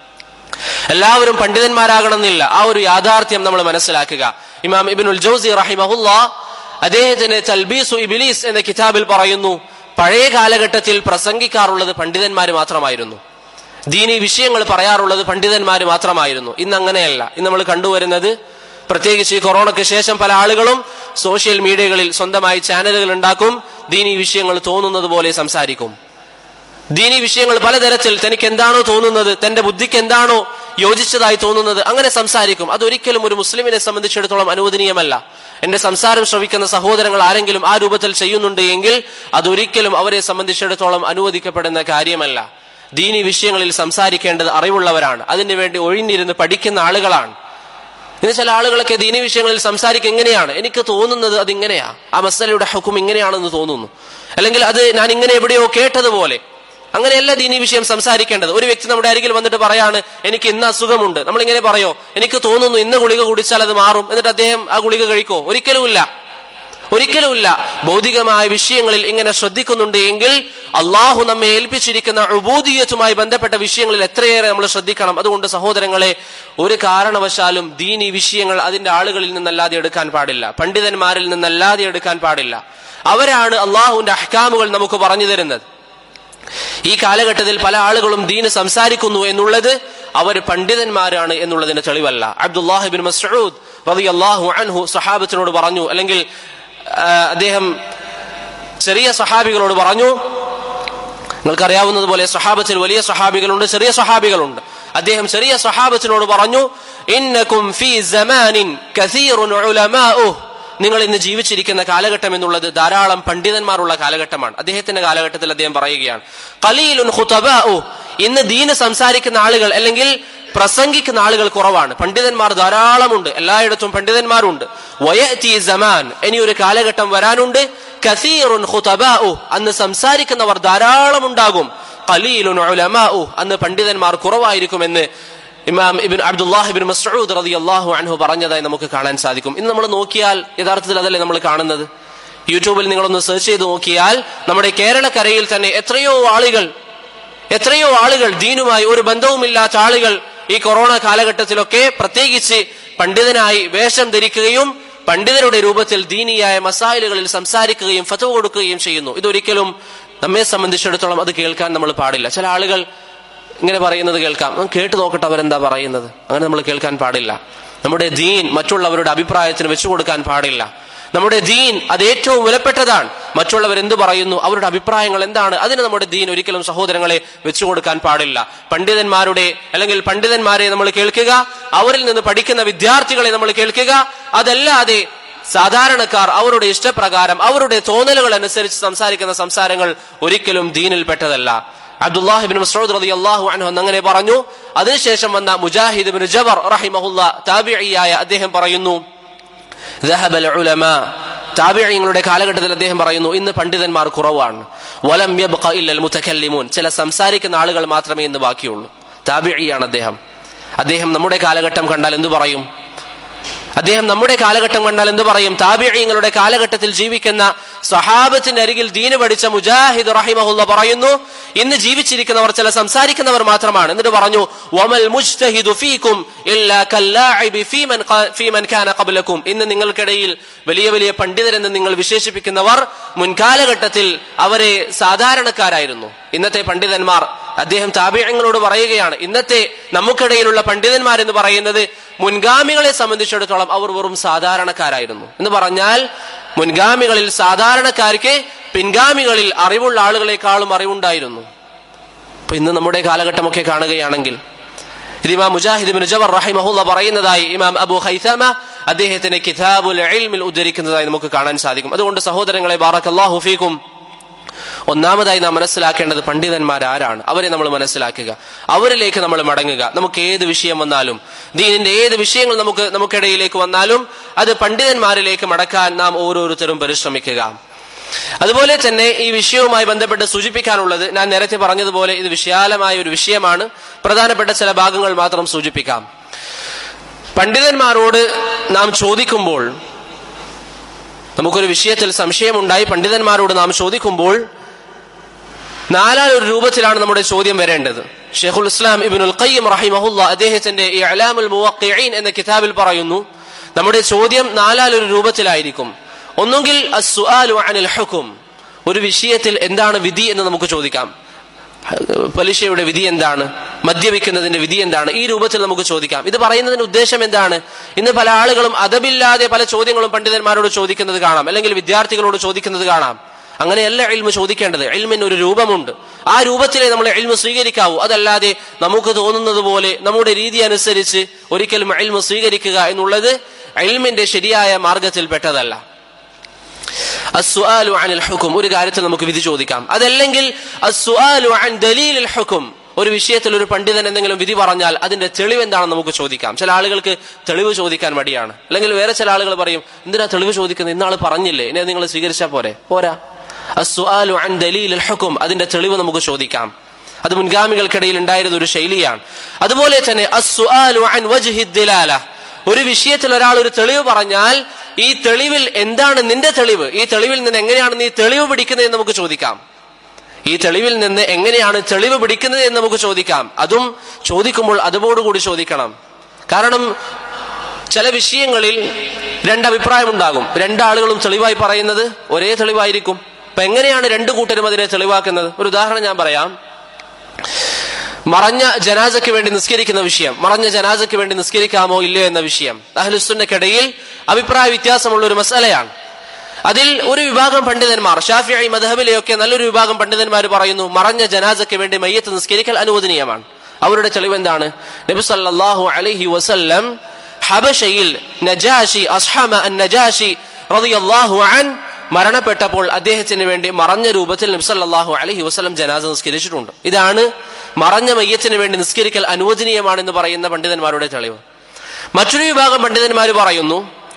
എല്ലാവരും പണ്ഡിതന്മാരാകണമെന്നില്ല ആ ഒരു യാഥാർത്ഥ്യം നമ്മൾ മനസ്സിലാക്കുക ഇമാം ഇബിനുൽ ജൗസി റഹിമഹുല്ല അദ്ദേഹത്തിന് തൽബീസു ഇബിലീസ് എന്ന കിതാബിൽ പറയുന്നു പഴയ കാലഘട്ടത്തിൽ പ്രസംഗിക്കാറുള്ളത് പണ്ഡിതന്മാർ മാത്രമായിരുന്നു ദീനി വിഷയങ്ങൾ പറയാറുള്ളത് പണ്ഡിതന്മാർ മാത്രമായിരുന്നു ഇന്ന് അങ്ങനെയല്ല ഇന്ന് നമ്മൾ കണ്ടുവരുന്നത് പ്രത്യേകിച്ച് ഈ കൊറോണയ്ക്ക് ശേഷം പല ആളുകളും സോഷ്യൽ മീഡിയകളിൽ സ്വന്തമായി ചാനലുകൾ ഉണ്ടാക്കും ദീനി വിഷയങ്ങൾ തോന്നുന്നത് പോലെ സംസാരിക്കും ദീനി വിഷയങ്ങൾ പലതരത്തിൽ തനിക്ക് എന്താണോ തോന്നുന്നത് തന്റെ ബുദ്ധിക്ക് എന്താണോ യോജിച്ചതായി തോന്നുന്നത് അങ്ങനെ സംസാരിക്കും അതൊരിക്കലും ഒരു മുസ്ലിമിനെ സംബന്ധിച്ചിടത്തോളം അനുവദനീയമല്ല എന്റെ സംസാരം ശ്രവിക്കുന്ന സഹോദരങ്ങൾ ആരെങ്കിലും ആ രൂപത്തിൽ ചെയ്യുന്നുണ്ട് എങ്കിൽ അതൊരിക്കലും അവരെ സംബന്ധിച്ചിടത്തോളം അനുവദിക്കപ്പെടുന്ന കാര്യമല്ല ദീനി വിഷയങ്ങളിൽ സംസാരിക്കേണ്ടത് അറിവുള്ളവരാണ് അതിനു വേണ്ടി ഒഴിഞ്ഞിരുന്ന് പഠിക്കുന്ന ആളുകളാണ് ഇന്ന് ചില ആളുകളൊക്കെ ദീനി വിഷയങ്ങളിൽ സംസാരിക്കുക എങ്ങനെയാണ് എനിക്ക് തോന്നുന്നത് അത് ഇങ്ങനെയാ ആ മസലയുടെ ഹുക്കും ഇങ്ങനെയാണെന്ന് തോന്നുന്നു അല്ലെങ്കിൽ അത് ഞാൻ ഇങ്ങനെ എവിടെയോ കേട്ടതുപോലെ അങ്ങനെയല്ല ദീനി വിഷയം സംസാരിക്കേണ്ടത് ഒരു വ്യക്തി നമ്മുടെ അരികിൽ വന്നിട്ട് പറയാണ് എനിക്ക് ഇന്ന് അസുഖമുണ്ട് നമ്മൾ ഇങ്ങനെ പറയോ എനിക്ക് തോന്നുന്നു ഇന്ന് ഗുളിക കുടിച്ചാൽ അത് മാറും എന്നിട്ട് അദ്ദേഹം ആ ഗുളിക കഴിക്കോ ഒരിക്കലുമില്ല ഒരിക്കലുമില്ല ഭൗതികമായ വിഷയങ്ങളിൽ ഇങ്ങനെ ശ്രദ്ധിക്കുന്നുണ്ട് എങ്കിൽ അള്ളാഹു നമ്മെ ഏൽപ്പിച്ചിരിക്കുന്ന ഉബൂദിയത്തുമായി ബന്ധപ്പെട്ട വിഷയങ്ങളിൽ എത്രയേറെ നമ്മൾ ശ്രദ്ധിക്കണം അതുകൊണ്ട് സഹോദരങ്ങളെ ഒരു കാരണവശാലും ദീനി വിഷയങ്ങൾ അതിന്റെ ആളുകളിൽ നിന്നല്ലാതെ എടുക്കാൻ പാടില്ല പണ്ഡിതന്മാരിൽ നിന്നല്ലാതെ എടുക്കാൻ പാടില്ല അവരാണ് അള്ളാഹുവിന്റെ അഹ്കാമുകൾ നമുക്ക് പറഞ്ഞു തരുന്നത് ഈ കാലഘട്ടത്തിൽ പല ആളുകളും ദീന് സംസാരിക്കുന്നു എന്നുള്ളത് അവർ പണ്ഡിതന്മാരാണ് എന്നുള്ളതിന് തെളിവല്ല അബ്ദുല്ലാഹിബിൻ മസ്ഊദ് റളിയല്ലാഹു അൻഹു സഹാബത്തിനോട് പറഞ്ഞു അല്ലെങ്കിൽ അദ്ദേഹം ചെറിയ സഹാബികളോട് പറഞ്ഞു നിങ്ങൾക്കറിയാവുന്നതുപോലെ സഹാബത്തിൽ വലിയ സഹാബികളുണ്ട് ചെറിയ സഹാബികളുണ്ട് അദ്ദേഹം ചെറിയ സഹാബത്തിനോട് പറഞ്ഞു ഇന്നകും ഫീ സമാനിൻ കസീറുൻ ഉലമാഉഹ് നിങ്ങൾ ഇന്ന് ജീവിച്ചിരിക്കുന്ന കാലഘട്ടം എന്നുള്ളത് ധാരാളം പണ്ഡിതന്മാരുള്ള കാലഘട്ടമാണ് അദ്ദേഹത്തിന്റെ കാലഘട്ടത്തിൽ അദ്ദേഹം പറയുകയാണ് കലീലുൻ ഖുതബാഉ ഇന്ന് ദീന് സംസാരിക്കുന്ന ആളുകൾ അല്ലെങ്കിൽ പ്രസംഗിക്കുന്ന ആളുകൾ കുറവാണ് പണ്ഡിതന്മാർ ധാരാളമുണ്ട് എല്ലായിടത്തും പണ്ഡിതന്മാരുണ്ട് വയത്തി സമാൻ ഇനി ഒരു കാലഘട്ടം വരാനുണ്ട് കസീറുൻ ഖുതബാഉ അന്ന് സംസാരിക്കുന്നവർ ധാരാളം ഉണ്ടാകും ഖലീലുൻ ഉലമാഉ അന്ന് പണ്ഡിതന്മാർ കുറവായിരിക്കുമെന്ന് ഇമാം ഇബിൻ അബ്ദുല്ലാഹിബിൻ മസ്ഊദ് റളിയല്ലാഹു അൻഹു പറഞ്ഞതായി നമുക്ക് കാണാൻ സാധിക്കും ഇന്ന് നമ്മൾ നോക്കിയാൽ യഥാർത്ഥത്തിൽ അതല്ലേ നമ്മൾ കാണുന്നത് യൂട്യൂബിൽ നിങ്ങളൊന്ന് സെർച്ച് ചെയ്ത് നോക്കിയാൽ നമ്മുടെ കേരളക്കരയിൽ തന്നെ എത്രയോ ആളുകൾ എത്രയോ ആളുകൾ ദീനുമായി ഒരു ബന്ധവുമില്ലാത്ത ആളുകൾ ഈ കൊറോണ കാലഘട്ടത്തിലൊക്കെ പ്രത്യേകിച്ച് പണ്ഡിതനായി വേഷം ധരിക്കുകയും പണ്ഡിതരുടെ രൂപത്തിൽ ദീനിയായ മസായിലുകളിൽ സംസാരിക്കുകയും ഫതവ കൊടുക്കുകയും ചെയ്യുന്നു ഇതൊരിക്കലും നമ്മെ സംബന്ധിച്ചിടത്തോളം അത് കേൾക്കാൻ നമ്മൾ പാടില്ല ചില ആളുകൾ ഇങ്ങനെ പറയുന്നത് കേൾക്കാം "ഉം, കേട്ടു നോക്കട്ടെ അവരെന്താ പറയുന്നത് അങ്ങനെ നമ്മൾ കേൾക്കാൻ പാടില്ല നമ്മുടെ ദീൻ മറ്റുള്ളവരുടെ അഭിപ്രായത്തിന് വെച്ചു കൊടുക്കാൻ പാടില്ല നമ്മുടെ ദീൻ അത് ഏറ്റവും വിലപ്പെട്ടതാണ് മറ്റുള്ളവർ എന്ത് പറയുന്നു അവരുടെ അഭിപ്രായങ്ങൾ എന്താണ് അതിന് നമ്മുടെ ദീൻ ഒരിക്കലും സഹോദരങ്ങളെ വെച്ചു കൊടുക്കാൻ പാടില്ല പണ്ഡിതന്മാരുടെ അല്ലെങ്കിൽ പണ്ഡിതന്മാരെ നമ്മൾ കേൾക്കുക അവരിൽ നിന്ന് പഠിക്കുന്ന വിദ്യാർത്ഥികളെ നമ്മൾ കേൾക്കുക അതല്ലാതെ സാധാരണക്കാർ അവരുടെ ഇഷ്ടപ്രകാരം അവരുടെ തോന്നലുകൾ അനുസരിച്ച് സംസാരിക്കുന്ന സംസാരങ്ങൾ ഒരിക്കലും ദീനിൽപ്പെട്ടതല്ല അബ്ദുല്ലാഹിബിൻ മസ്ഊദ് റളിയല്ലാഹു അൻഹു അന്ന് അങ്ങനെ പറഞ്ഞു അതിനുശേഷം വന്ന മുജാഹിദ് ബിൻ ജബർ റഹിമഹുല്ല താബിഇയായ അദ്ദേഹം പറയുന്നു ذهب العلماء താബിഈങ്ങളുടെ കാലഘട്ടത്തിൽ അദ്ദേഹം പറയുന്നു ഇന്ന് പണ്ഡിതന്മാർ കുറവാണ് വലം യബ്ഖ ഇല്ലൽ മുതകല്ലിമൂൻ ചില സംസാരിക്കുന്ന ആളുകൾ മാത്രമേ ഇന്ന് ബാക്കിയുള്ളൂ താബിഈയാണ് അദ്ദേഹം അദ്ദേഹം നമ്മുടെ കാലഘട്ടം കണ്ടാൽ എന്തു പറയും അദ്ദേഹം നമ്മുടെ കാലഘട്ടം കണ്ടാൽ എന്ത് പറയും താബിഈങ്ങളുടെ കാലഘട്ടത്തിൽ ജീവിക്കുന്ന സഹാബത്തിന്റെ അരികിൽ ദീന് പഠിച്ച മുജാഹിദ് റഹിമഹുല്ല പറയുന്നു ഇന്ന് ജീവിച്ചിരിക്കുന്നവർ ചില സംസാരിക്കുന്നവർ മാത്രമാണ് എന്നിട്ട് പറഞ്ഞു വമൽ മുജ്തഹിദു ഫീകും ഇല്ലാ കല്ലാഇബി ഫീമൻ ഖ- ഫീമൻ കാന ഖബ്ലക്കും ഇന്ന് നിങ്ങൾക്കിടയിൽ വലിയ വലിയ പണ്ഡിതരെന്ന് നിങ്ങൾ വിശേഷിപ്പിക്കുന്നവർ മുൻകാലഘട്ടത്തിൽ അവരെ സാധാരണക്കാരായിരുന്നു ഇന്നത്തെ പണ്ഡിതന്മാർ അദ്ദേഹം താബിയങ്ങളോട് പറയുകയാണ് ഇന്നത്തെ നമുക്കിടയിലുള്ള പണ്ഡിതന്മാർ എന്ന് പറയുന്നത് മുൻഗാമികളെ സംബന്ധിച്ചിടത്തോളം അവർ വെറും സാധാരണക്കാരായിരുന്നു എന്ന് പറഞ്ഞാൽ മുൻഗാമികളിൽ സാധാരണക്കാർക്ക് പിൻഗാമികളിൽ അറിവുള്ള ആളുകളെക്കാളും അറിവുണ്ടായിരുന്നു അപ്പൊ ഇന്ന് നമ്മുടെ കാലഘട്ടമൊക്കെ കാണുകയാണെങ്കിൽ ഇത് ഇമാം മുജാഹിദ് ബിൻ ജബർ റഹിമഹുല്ല പറയുന്നതായി ഇമാം അബു ഹൈസമ അദ്ദേഹത്തിന്റെ കിതാബുൽ ഇൽമിൽ ഉദ്ധരിക്കുന്നതായി നമുക്ക് കാണാൻ സാധിക്കും അതുകൊണ്ട് സഹോദരങ്ങളെ ബാറക്കല്ലാഹു ഫീക്കും ഒന്നാമതായി നാം മനസ്സിലാക്കേണ്ടത് പണ്ഡിതന്മാർ ആരാണ് അവരെ നമ്മൾ മനസ്സിലാക്കുക അവരിലേക്ക് നമ്മൾ മടങ്ങുക നമുക്ക് ഏത് വിഷയം വന്നാലും ദീനിന്റെ ഏത് വിഷയങ്ങൾ നമുക്ക് നമുക്കിടയിലേക്ക് വന്നാലും അത് പണ്ഡിതന്മാരിലേക്ക് മടക്കാൻ നാം ഓരോരുത്തരും പരിശ്രമിക്കുക അതുപോലെ തന്നെ ഈ വിഷയവുമായി ബന്ധപ്പെട്ട് സൂചിപ്പിക്കാനുള്ളത് ഞാൻ നേരത്തെ പറഞ്ഞതുപോലെ ഇത് വിശാലമായ ഒരു വിഷയമാണ് പ്രധാനപ്പെട്ട ചില ഭാഗങ്ങൾ മാത്രം സൂചിപ്പിക്കാം പണ്ഡിതന്മാരോട് നാം ചോദിക്കുമ്പോൾ നമുക്കൊരു വിഷയത്തിൽ സംശയമുണ്ടായി പണ്ഡിതന്മാരോട് നാം ചോദിക്കുമ്പോൾ നാലാലൊരു രൂപത്തിലാണ് നമ്മുടെ ചോദ്യം വരേണ്ടത് ഷെയ്ഖുൽ ഇസ്ലാം ഇബിനുൽ ഖയ്യം റഹിമഹുല്ല അദ്ദേഹത്തിന്റെ ഈ അലാമുൽ മുവഖിഈൻ എന്ന കിതാബിൽ പറയുന്നു നമ്മുടെ ചോദ്യം നാലാലൊരു രൂപത്തിലായിരിക്കും ഒന്നുകിൽ അസ്സുആലു അനിൽ ഹുക്കും ഒരു വിഷയത്തിൽ എന്താണ് വിധി എന്ന് നമുക്ക് ചോദിക്കാം പലിശയുടെ വിധി എന്താണ് മദ്യപിക്കുന്നതിന്റെ വിധി എന്താണ് ഈ രൂപത്തിൽ നമുക്ക് ചോദിക്കാം ഇത് പറയുന്നതിന്റെ ഉദ്ദേശം എന്താണ് ഇന്ന് പല ആളുകളും അതബില്ലാതെ പല ചോദ്യങ്ങളും പണ്ഡിതന്മാരോട് ചോദിക്കുന്നത് കാണാം അല്ലെങ്കിൽ വിദ്യാർത്ഥികളോട് ചോദിക്കുന്നത് കാണാം അങ്ങനെയല്ല എൽമ ചോദിക്കേണ്ടത് എൽമിന് ഒരു രൂപമുണ്ട് ആ രൂപത്തിലെ നമ്മൾ എൽമ സ്വീകരിക്കാവൂ അതല്ലാതെ നമുക്ക് തോന്നുന്നത് പോലെ നമ്മുടെ രീതി അനുസരിച്ച് ഒരിക്കലും എൽമ സ്വീകരിക്കുക എന്നുള്ളത് എൽമിന്റെ ശരിയായ മാർഗത്തിൽപ്പെട്ടതല്ല അസ്സുആലു അനിൽ ഹുക്കും ഒരു കാര്യത്തിൽ നമുക്ക് വിധി ചോദിക്കാം അതല്ലെങ്കിൽ അസ്സുആലു അൻ ദലീലിൽ ഹുക്കും ഒരു വിഷയത്തിൽ ഒരു പണ്ഡിതൻ എന്തെങ്കിലും വിധി പറഞ്ഞാൽ അതിന്റെ തെളിവ് എന്താണെന്ന് നമുക്ക് ചോദിക്കാം ചില ആളുകൾക്ക് തെളിവ് ചോദിക്കാൻ മടിയാണ് അല്ലെങ്കിൽ വേറെ ചില ആളുകൾ പറയും എന്തിനാ തെളിവ് ചോദിക്കുന്നത് ഇന്നാൾ പറഞ്ഞില്ലേ ഇനി അത് നിങ്ങൾ സ്വീകരിച്ചാൽ പോരെ പോരാ അസ്സുആലു അൻ ദലീലിൽ ഹുക്കും അതിന്റെ തെളിവ് നമുക്ക് ചോദിക്കാം അത് മുൻഗാമികൾക്കിടയിൽ ഉണ്ടായിരുന്ന ഒരു ശൈലിയാണ് അതുപോലെ തന്നെ അസ്സുആലു അൻ വജ്ഹി ദിലാല ഒരു വിഷയത്തിൽ ഒരാൾ ഒരു തെളിവ് പറഞ്ഞാൽ ഈ തെളിവിൽ എന്താണ് നിന്റെ തെളിവ് ഈ തെളിവിൽ നിന്ന് എങ്ങനെയാണ് നീ തെളിവ് പിടിക്കുന്നത് എന്ന് നമുക്ക് ചോദിക്കാം ഈ തെളിവിൽ നിന്ന് എങ്ങനെയാണ് തെളിവ് പിടിക്കുന്നത് എന്ന് നമുക്ക് ചോദിക്കാം അതും ചോദിക്കുമ്പോൾ അതോടുകൂടി ചോദിക്കണം കാരണം ചില വിഷയങ്ങളിൽ രണ്ടഭിപ്രായമുണ്ടാകും രണ്ടാളുകളും തെളിവായി പറയുന്നത് ഒരേ തെളിവായിരിക്കും അപ്പൊ എങ്ങനെയാണ് രണ്ടു കൂട്ടരും അതിനെ തെളിവാക്കുന്നത് ഒരു ഉദാഹരണം ഞാൻ പറയാം മറഞ്ഞ ജനാസയ്ക്ക് വേണ്ടി നിസ്കരിക്കുന്ന വിഷയം മറഞ്ഞ ജനാസയ്ക്ക് വേണ്ടി നിസ്കരിക്കാമോ ഇല്ലയോ എന്ന വിഷയം അഹ്ലുസുന്നക്കിടയിൽ അഭിപ്രായ വ്യത്യാസമുള്ള ഒരു മസലയാണ് അതിൽ ഒരു വിഭാഗം പണ്ഡിതന്മാർ ഷാഫിഐ മധബിലെയൊക്കെ നല്ലൊരു വിഭാഗം പണ്ഡിതന്മാർ പറയുന്നു മറഞ്ഞ ജനാസയ്ക്ക് വേണ്ടി മയ്യത്ത് നിസ്കരിക്കൽ അനുവദനീയമാണ് അവരുടെ തെളിവ് എന്താണ് നബി സല്ലല്ലാഹു അലൈഹി വസല്ലം ഹബഷയിൽ നജാഷി അസ്ഹമ അൻ നജാഷി റളിയല്ലാഹു അൻ മരണപ്പെട്ടപ്പോൾ അദ്ദേഹത്തിന് വേണ്ടി മറഞ്ഞ രൂപത്തിൽ നബി സല്ലല്ലാഹു അലൈഹി വസല്ലം ജനാസ നിസ്കരിച്ചിട്ടുണ്ട് ഇതാണ് മറഞ്ഞ മയ്യത്തിന് വേണ്ടി നിസ്കരിക്കൽ അനുവദനീയമാണെന്ന് പറയുന്ന പണ്ഡിതന്മാരുടെ തെളിവ് മറ്റൊരു വിഭാഗം പണ്ഡിതന്മാർ പറയുന്നു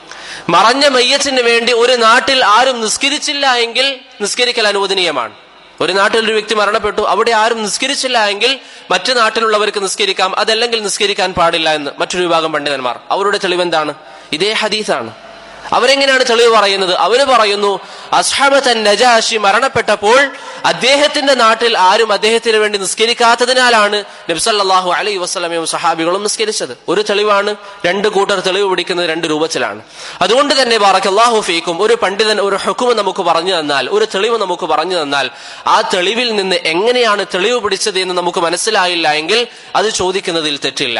മറഞ്ഞ മയ്യത്തിന് വേണ്ടി ഒരു നാട്ടിൽ ആരും നിസ്കരിച്ചില്ല എങ്കിൽ നിസ്കരിക്കൽ അനുവദനീയമാണ് ഒരു നാട്ടിൽ ഒരു വ്യക്തി മരണപ്പെട്ടു അവിടെ ആരും നിസ്കരിച്ചില്ല എങ്കിൽ മറ്റു നാട്ടിലുള്ളവർക്ക് നിസ്കരിക്കാം അതല്ലെങ്കിൽ നിസ്കരിക്കാൻ പാടില്ല എന്ന് മറ്റൊരു വിഭാഗം പണ്ഡിതന്മാർ അവരുടെ തെളിവെന്താണ് ഇതേ ഹദീസാണ് അവരെങ്ങനെയാണ് തെളിവ് പറയുന്നത് അവര് പറയുന്നു അസ്ഹബത്തൻ നജാഷി മരണപ്പെട്ടപ്പോൾ അദ്ദേഹത്തിന്റെ നാട്ടിൽ ആരും അദ്ദേഹത്തിന് വേണ്ടി നിസ്കരിക്കാത്തതിനാലാണ് നബ്സല്ലാഹു അലൈ വസ്ലമയും സഹാബികളും നിസ്കരിച്ചത് ഒരു തെളിവാണ് രണ്ട് കൂട്ടർ തെളിവ് പിടിക്കുന്നത് രണ്ട് രൂപത്തിലാണ് അതുകൊണ്ട് തന്നെ ബാറക്കല്ലാഹു ഫീക്കും ഒരു പണ്ഡിതൻ ഒരു ഹുക്കുമ് നമുക്ക് പറഞ്ഞു തന്നാൽ ഒരു തെളിവ് നമുക്ക് പറഞ്ഞു തന്നാൽ ആ തെളിവിൽ നിന്ന് എങ്ങനെയാണ് തെളിവ് പിടിച്ചത് എന്ന് നമുക്ക് മനസ്സിലായില്ല എങ്കിൽ അത് ചോദിക്കുന്നതിൽ തെറ്റില്ല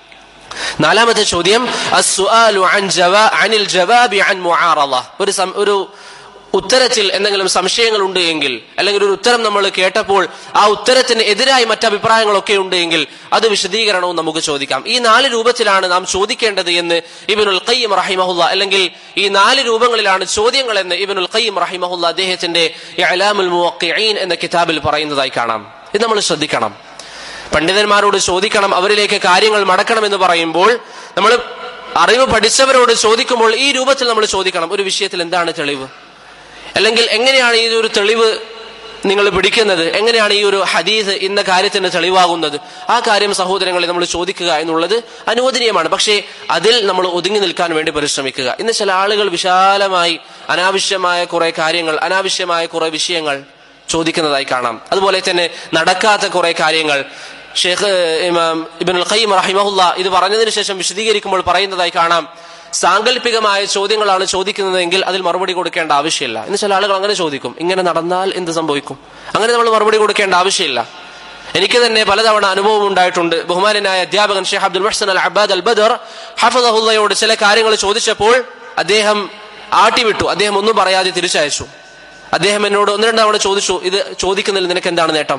നാലാമത്തെ ചോദ്യം അസ്സുആലു അൻ ജവാ അനിൽ ജവാബി അൻ മുആറള ഒരു സം- ഒരു ഉത്തരത്തിൽ എന്തെങ്കിലും സംശയങ്ങൾ ഉണ്ട് എങ്കിൽ അല്ലെങ്കിൽ ഒരു ഉത്തരം നമ്മൾ കേട്ടപ്പോൾ ആ ഉത്തരത്തിന് എതിരായി മറ്റ് അഭിപ്രായങ്ങളൊക്കെ ഉണ്ട് എങ്കിൽ അത് വിശദീകരണവും നമുക്ക് ചോദിക്കാം ഈ നാല് രൂപത്തിലാണ് നാം ചോദിക്കേണ്ടത് എന്ന് ഇബനുൽ ഖയ്യിം റഹിമഹുല്ല അല്ലെങ്കിൽ ഈ നാല് രൂപങ്ങളിലാണ് ചോദ്യങ്ങൾ എന്ന് ഇബനുൽ ഖയ്യിം റഹിമഹുല്ല അദ്ദേഹത്തിന്റെ ഇഅലാമുൽ മുവഖ്ഖിഈൻ എന്ന കിതാബിൽ പറയുന്നതായി കാണാം ഇത് നമ്മൾ ശ്രദ്ധിക്കണം പണ്ഡിതന്മാരോട് ചോദിക്കണം അവരിലേക്ക് കാര്യങ്ങൾ മടക്കണം എന്ന് പറയുമ്പോൾ നമ്മൾ അറിവ് പഠിച്ചവരോട് ചോദിക്കുമ്പോൾ ഈ രൂപത്തിൽ നമ്മൾ ചോദിക്കണം ഒരു വിഷയത്തിൽ എന്താണ് തെളിവ് അല്ലെങ്കിൽ എങ്ങനെയാണ് ഈ ഒരു തെളിവ് നിങ്ങൾ പിടിക്കുന്നത് എങ്ങനെയാണ് ഈ ഒരു ഹദീസ് ഇന്ന കാര്യത്തിന് തെളിവാകുന്നത് ആ കാര്യം സഹോദരങ്ങളെ നമ്മൾ ചോദിക്കുക എന്നുള്ളത് അനുവദനീയമാണ് പക്ഷേ അതിൽ നമ്മൾ ഒതുങ്ങി നിൽക്കാൻ വേണ്ടി പരിശ്രമിക്കുക ഇന്ന് ചില ആളുകൾ വിശാലമായി അനാവശ്യമായ കുറെ കാര്യങ്ങൾ അനാവശ്യമായ കുറെ വിഷയങ്ങൾ ചോദിക്കുന്നതായി കാണാം അതുപോലെ തന്നെ നടക്കാത്ത കുറെ കാര്യങ്ങൾ ഷേഖ് ഇമാം ഇബിനുൽ ഖയ്യിം റഹിമഹുല്ല ഇത് പറഞ്ഞതിന് ശേഷം വിശദീകരിക്കുമ്പോൾ പറയുന്നതായി കാണാം സാങ്കല്പികമായ ചോദ്യങ്ങളാണ് ചോദിക്കുന്നതെങ്കിൽ അതിൽ മറുപടി കൊടുക്കേണ്ട ആവശ്യമില്ല ഇന്ന് ചില ആളുകൾ അങ്ങനെ ചോദിക്കും ഇങ്ങനെ നടന്നാൽ എന്ത് സംഭവിക്കും അങ്ങനെ നമ്മൾ മറുപടി കൊടുക്കേണ്ട ആവശ്യമില്ല എനിക്ക് തന്നെ പലതവണ അനുഭവം ഉണ്ടായിട്ടുണ്ട് ബഹുമാനായ അധ്യാപകൻ ഷെയ്ഖ് അബ്ദുൽ മഹ്സൻ അൽ അബ്ബാദ് അൽ ബദർ ഹഫദഹുല്ലയോട് ചില കാര്യങ്ങൾ ചോദിച്ചപ്പോൾ അദ്ദേഹം ആട്ടിവിട്ടു അദ്ദേഹം ഒന്നും പറയാതെ തിരിച്ചയച്ചു അദ്ദേഹം എന്നോട് ഒന്ന് രണ്ട് തവണ ചോദിച്ചു ഇത് ചോദിക്കുന്നതിൽ നിനക്ക് എന്താണ് നേട്ടം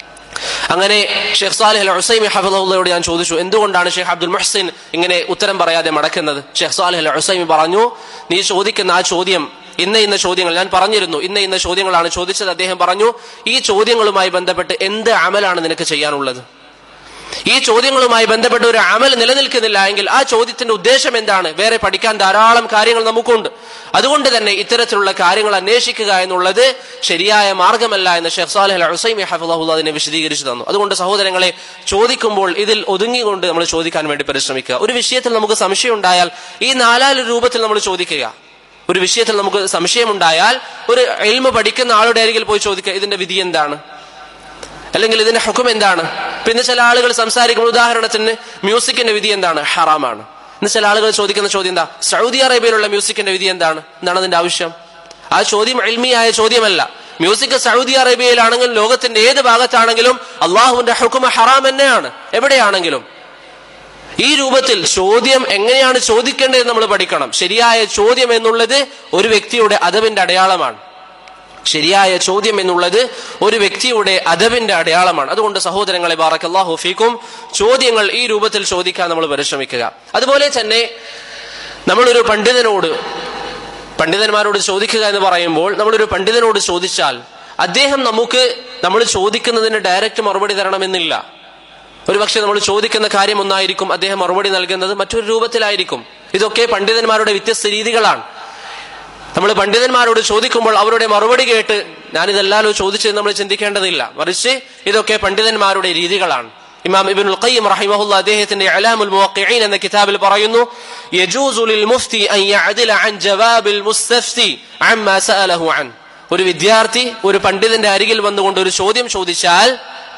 അങ്ങനെ ഷെയ്ഖ് സാലിഹ് അൽ ഹുസൈമി ഹഫദുള്ളയോട് ഞാൻ ചോദിച്ചു എന്തുകൊണ്ടാണ് ഷെയ്ഖ് അബ്ദുൽ മുഹ്സിൻ ഇങ്ങനെ ഉത്തരം പറയാതെ മടക്കുന്നത് ഷെയ്ഖ് സാലിഹ് അൽ ഹുസൈമി പറഞ്ഞു നീ ചോദിക്കുന്ന ആ ചോദ്യം ഇന്ന ഇന്ന ചോദ്യങ്ങൾ ഞാൻ പറഞ്ഞിരുന്നു ഇന്ന ഇന്ന ചോദ്യങ്ങളാണ് ചോദിച്ചത് അദ്ദേഹം പറഞ്ഞു ഈ ചോദ്യങ്ങളുമായി ബന്ധപ്പെട്ട് എന്ത് അമലാണ് നിനക്ക് ചെയ്യാനുള്ളത് ഈ ചോദ്യങ്ങളുമായി ബന്ധപ്പെട്ട ഒരു അമൽ നിലനിൽക്കുന്നില്ല എങ്കിൽ ആ ചോദ്യത്തിന്റെ ഉദ്ദേശം എന്താണ് വേറെ പഠിക്കാൻ ധാരാളം കാര്യങ്ങൾ നമുക്കുണ്ട് അതുകൊണ്ട് തന്നെ ഇത്തരത്തിലുള്ള കാര്യങ്ങൾ അന്വേഷിക്കുക എന്നുള്ളത് ശരിയായ മാർഗമല്ല എന്ന് ഷെഖ് സാലിഹ് അൽ ഹുസൈമി ഹഫുല്ലാഹുല്ല അതിനെ വിശദീകരിച്ചു തന്നു അതുകൊണ്ട് സഹോദരങ്ങളെ ചോദിക്കുമ്പോൾ ഇതിൽ ഒതുങ്ങിക്കൊണ്ട് നമ്മൾ ചോദിക്കാൻ വേണ്ടി പരിശ്രമിക്കുക ഒരു വിഷയത്തിൽ നമുക്ക് സംശയം ഉണ്ടായാൽ ഈ നാലാല് രൂപത്തിൽ നമ്മൾ ചോദിക്കുക ഒരു വിഷയത്തിൽ നമുക്ക് സംശയമുണ്ടായാൽ ഒരു എൽമ പഠിക്കുന്ന ആളുടെ അരികിൽ പോയി ചോദിക്കുക ഇതിന്റെ വിധി എന്താണ് അല്ലെങ്കിൽ ഇതിന്റെ ഹുക്കും എന്താണ് പിന്നെ ചില ആളുകൾ സംസാരിക്കുമ്പോൾ ഉദാഹരണത്തിന് മ്യൂസിക്കിന്റെ വിധി എന്താണ് ഹറാമാണ് ഇന്ന് ചില ആളുകൾ ചോദിക്കുന്ന ചോദ്യം എന്താ സൗദി അറേബ്യയിലുള്ള മ്യൂസിക്കിന്റെ വിധി എന്താണ് എന്താണ് അതിന്റെ ആവശ്യം ആ ചോദ്യം എൽമിയായ ചോദ്യമല്ല മ്യൂസിക് സൗദി അറേബ്യയിലാണെങ്കിലും ലോകത്തിന്റെ ഏത് ഭാഗത്താണെങ്കിലും അള്ളാഹുവിന്റെ ഹുക്കുമ ഹറാം തന്നെയാണ് എവിടെയാണെങ്കിലും ഈ രൂപത്തിൽ ചോദ്യം എങ്ങനെയാണ് ചോദിക്കേണ്ടത് നമ്മൾ പഠിക്കണം ശരിയായ ചോദ്യം എന്നുള്ളത് ഒരു വ്യക്തിയുടെ അതവിന്റെ അടയാളമാണ് ശരിയായ ചോദ്യം എന്നുള്ളത് ഒരു വ്യക്തിയുടെ അദബിന്റെ അടയാളമാണ് അതുകൊണ്ട് സഹോദരങ്ങളെ ബാറക്കല്ലാഹു ഫീക്കും ചോദ്യങ്ങൾ ഈ രൂപത്തിൽ ചോദിക്കാൻ നമ്മൾ പരിശ്രമിക്കുക അതുപോലെ തന്നെ നമ്മളൊരു പണ്ഡിതനോട് പണ്ഡിതന്മാരോട് ചോദിക്കുക എന്ന് പറയുമ്പോൾ നമ്മളൊരു പണ്ഡിതനോട് ചോദിച്ചാൽ അദ്ദേഹം നമുക്ക് നമ്മൾ ചോദിക്കുന്നതിന് ഡയറക്റ്റ് മറുപടി തരണമെന്നില്ല ഒരുപക്ഷെ നമ്മൾ ചോദിക്കുന്ന കാര്യം ഒന്നായിരിക്കും അദ്ദേഹം മറുപടി നൽകുന്നത് മറ്റൊരു രൂപത്തിലായിരിക്കും ഇതൊക്കെ പണ്ഡിതന്മാരുടെ വ്യത്യസ്ത രീതികളാണ് നമ്മൾ പണ്ഡിതന്മാരോട് ചോദിക്കുമ്പോൾ അവരുടെ മറുപടി കേട്ട് ഞാനിതെല്ലാലോ ചോദിച്ചത് നമ്മൾ ചിന്തിക്കേണ്ടതില്ല മറിച്ച് ഇതൊക്കെ പണ്ഡിതന്മാരുടെ രീതികളാണ് ഇമാം ഇബ്നുൽ ഖയ്യിം റഹിമഹുല്ല അദ്ദേഹത്തിന്റെ അലാമുൽ മുവഖ്ഖിഈൻ എന്ന കിതാബിൽ പറയുന്നു യജൂസു ലിൽ മുഫ്തി അൻ യഅദില അൻ ജവാബിൽ മുസ്തഫ്തി അമ്മാ സഅലഹു അൻ ഒരു വിദ്യാർത്ഥി ഒരു പണ്ഡിതന്റെ അരികിൽ വന്നുകൊണ്ട് ഒരു ചോദ്യം ചോദിച്ചാൽ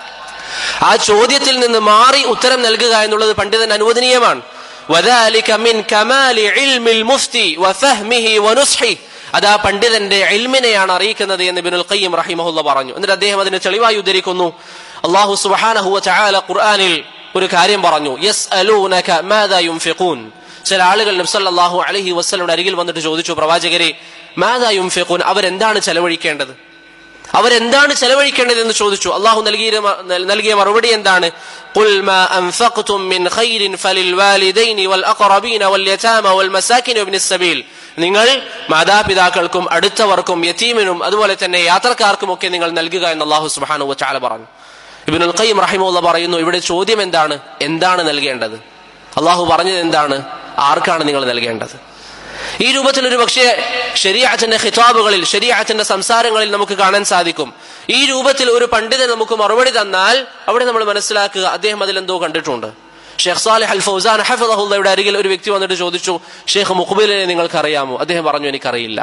ആ ചോദ്യത്തിൽ നിന്ന് മാറി ഉത്തരം നൽകുക എന്നുള്ളത് പണ്ഡിതൻ അനുവദനീയമാണ് وذلك من كمال علم المفتي وفهمه ونصحه അത് ആ പണ്ഡിതന്റെ ഇൽമിനെയാണ് അറിയിക്കുന്നത് എന്ന് ബിനുൽ ഖയ്യിം റഹിമഹുല്ല പറഞ്ഞു എന്നിട്ട് അദ്ദേഹം അതിന് തെളിവായി ഉദ്ധരിക്കുന്നു അള്ളാഹു സുബ്ഹാനഹു വതആല ഖുർആനിൽ ഒരു കാര്യം പറഞ്ഞു യസ്അലൂനക മാദാ യുൻഫിഖൂൻ ചില ആളുകൾ നബി സല്ലല്ലാഹു അലൈഹി വസല്ലമയുടെ അരികിൽ വന്നിട്ട് ചോദിച്ചു പ്രവാചകരെ മാദാ യുൻഫിഖൂൻ അവരെന്താണ് ചെലവഴിക്കേണ്ടത് അവരെന്താണ് ചെലവഴിക്കേണ്ടത് എന്ന് ചോദിച്ചു അള്ളാഹു നൽകിയ നൽകിയ മറുപടി എന്താണ് قل ما أنفقتم من خير فللوالدين والأقربين واليتامى والمساكين وابن السبيل നിങ്ങൾ മാതാപിതാക്കൾക്കും അടുത്തവർക്കും യതീമിനും അതുപോലെ തന്നെ യാത്രക്കാർക്കും ഒക്കെ നിങ്ങൾ നൽകുക എന്ന് അള്ളാഹു സുബ്ഹാനഹു വതആല പറഞ്ഞു ഇബിനുൽ ഖയ്യം റഹിമുള്ള പറയുന്നു ഇവിടെ ചോദ്യം എന്താണ് എന്താണ് നൽകേണ്ടത് അള്ളാഹു പറഞ്ഞത് എന്താണ് ആർക്കാണ് നിങ്ങൾ നൽകേണ്ടത് ഈ രൂപത്തിൽ ഒരു പക്ഷേ ശരിയാച്ചന്റെ ഖിതാബുകളിൽ ശരിയാച്ചന്റെ സംസാരങ്ങളിൽ നമുക്ക് കാണാൻ സാധിക്കും ഈ രൂപത്തിൽ ഒരു പണ്ഡിതൻ നമുക്ക് മറുപടി തന്നാൽ അവിടെ നമ്മൾ മനസ്സിലാക്കുക അദ്ദേഹം അതിലെന്തോ കണ്ടിട്ടുണ്ട് ഷെയ്ഖ് സാലിഹ് അൽ ഫൗസാൻ ഹഫിദഹുല്ലയുടെ അരികിൽ ഒരു വ്യക്തി വന്നിട്ട് ചോദിച്ചു ഷെയ്ഖ് മുഖബിലിനെ നിങ്ങൾക്ക് അറിയാമോ അദ്ദേഹം പറഞ്ഞു എനിക്കറിയില്ല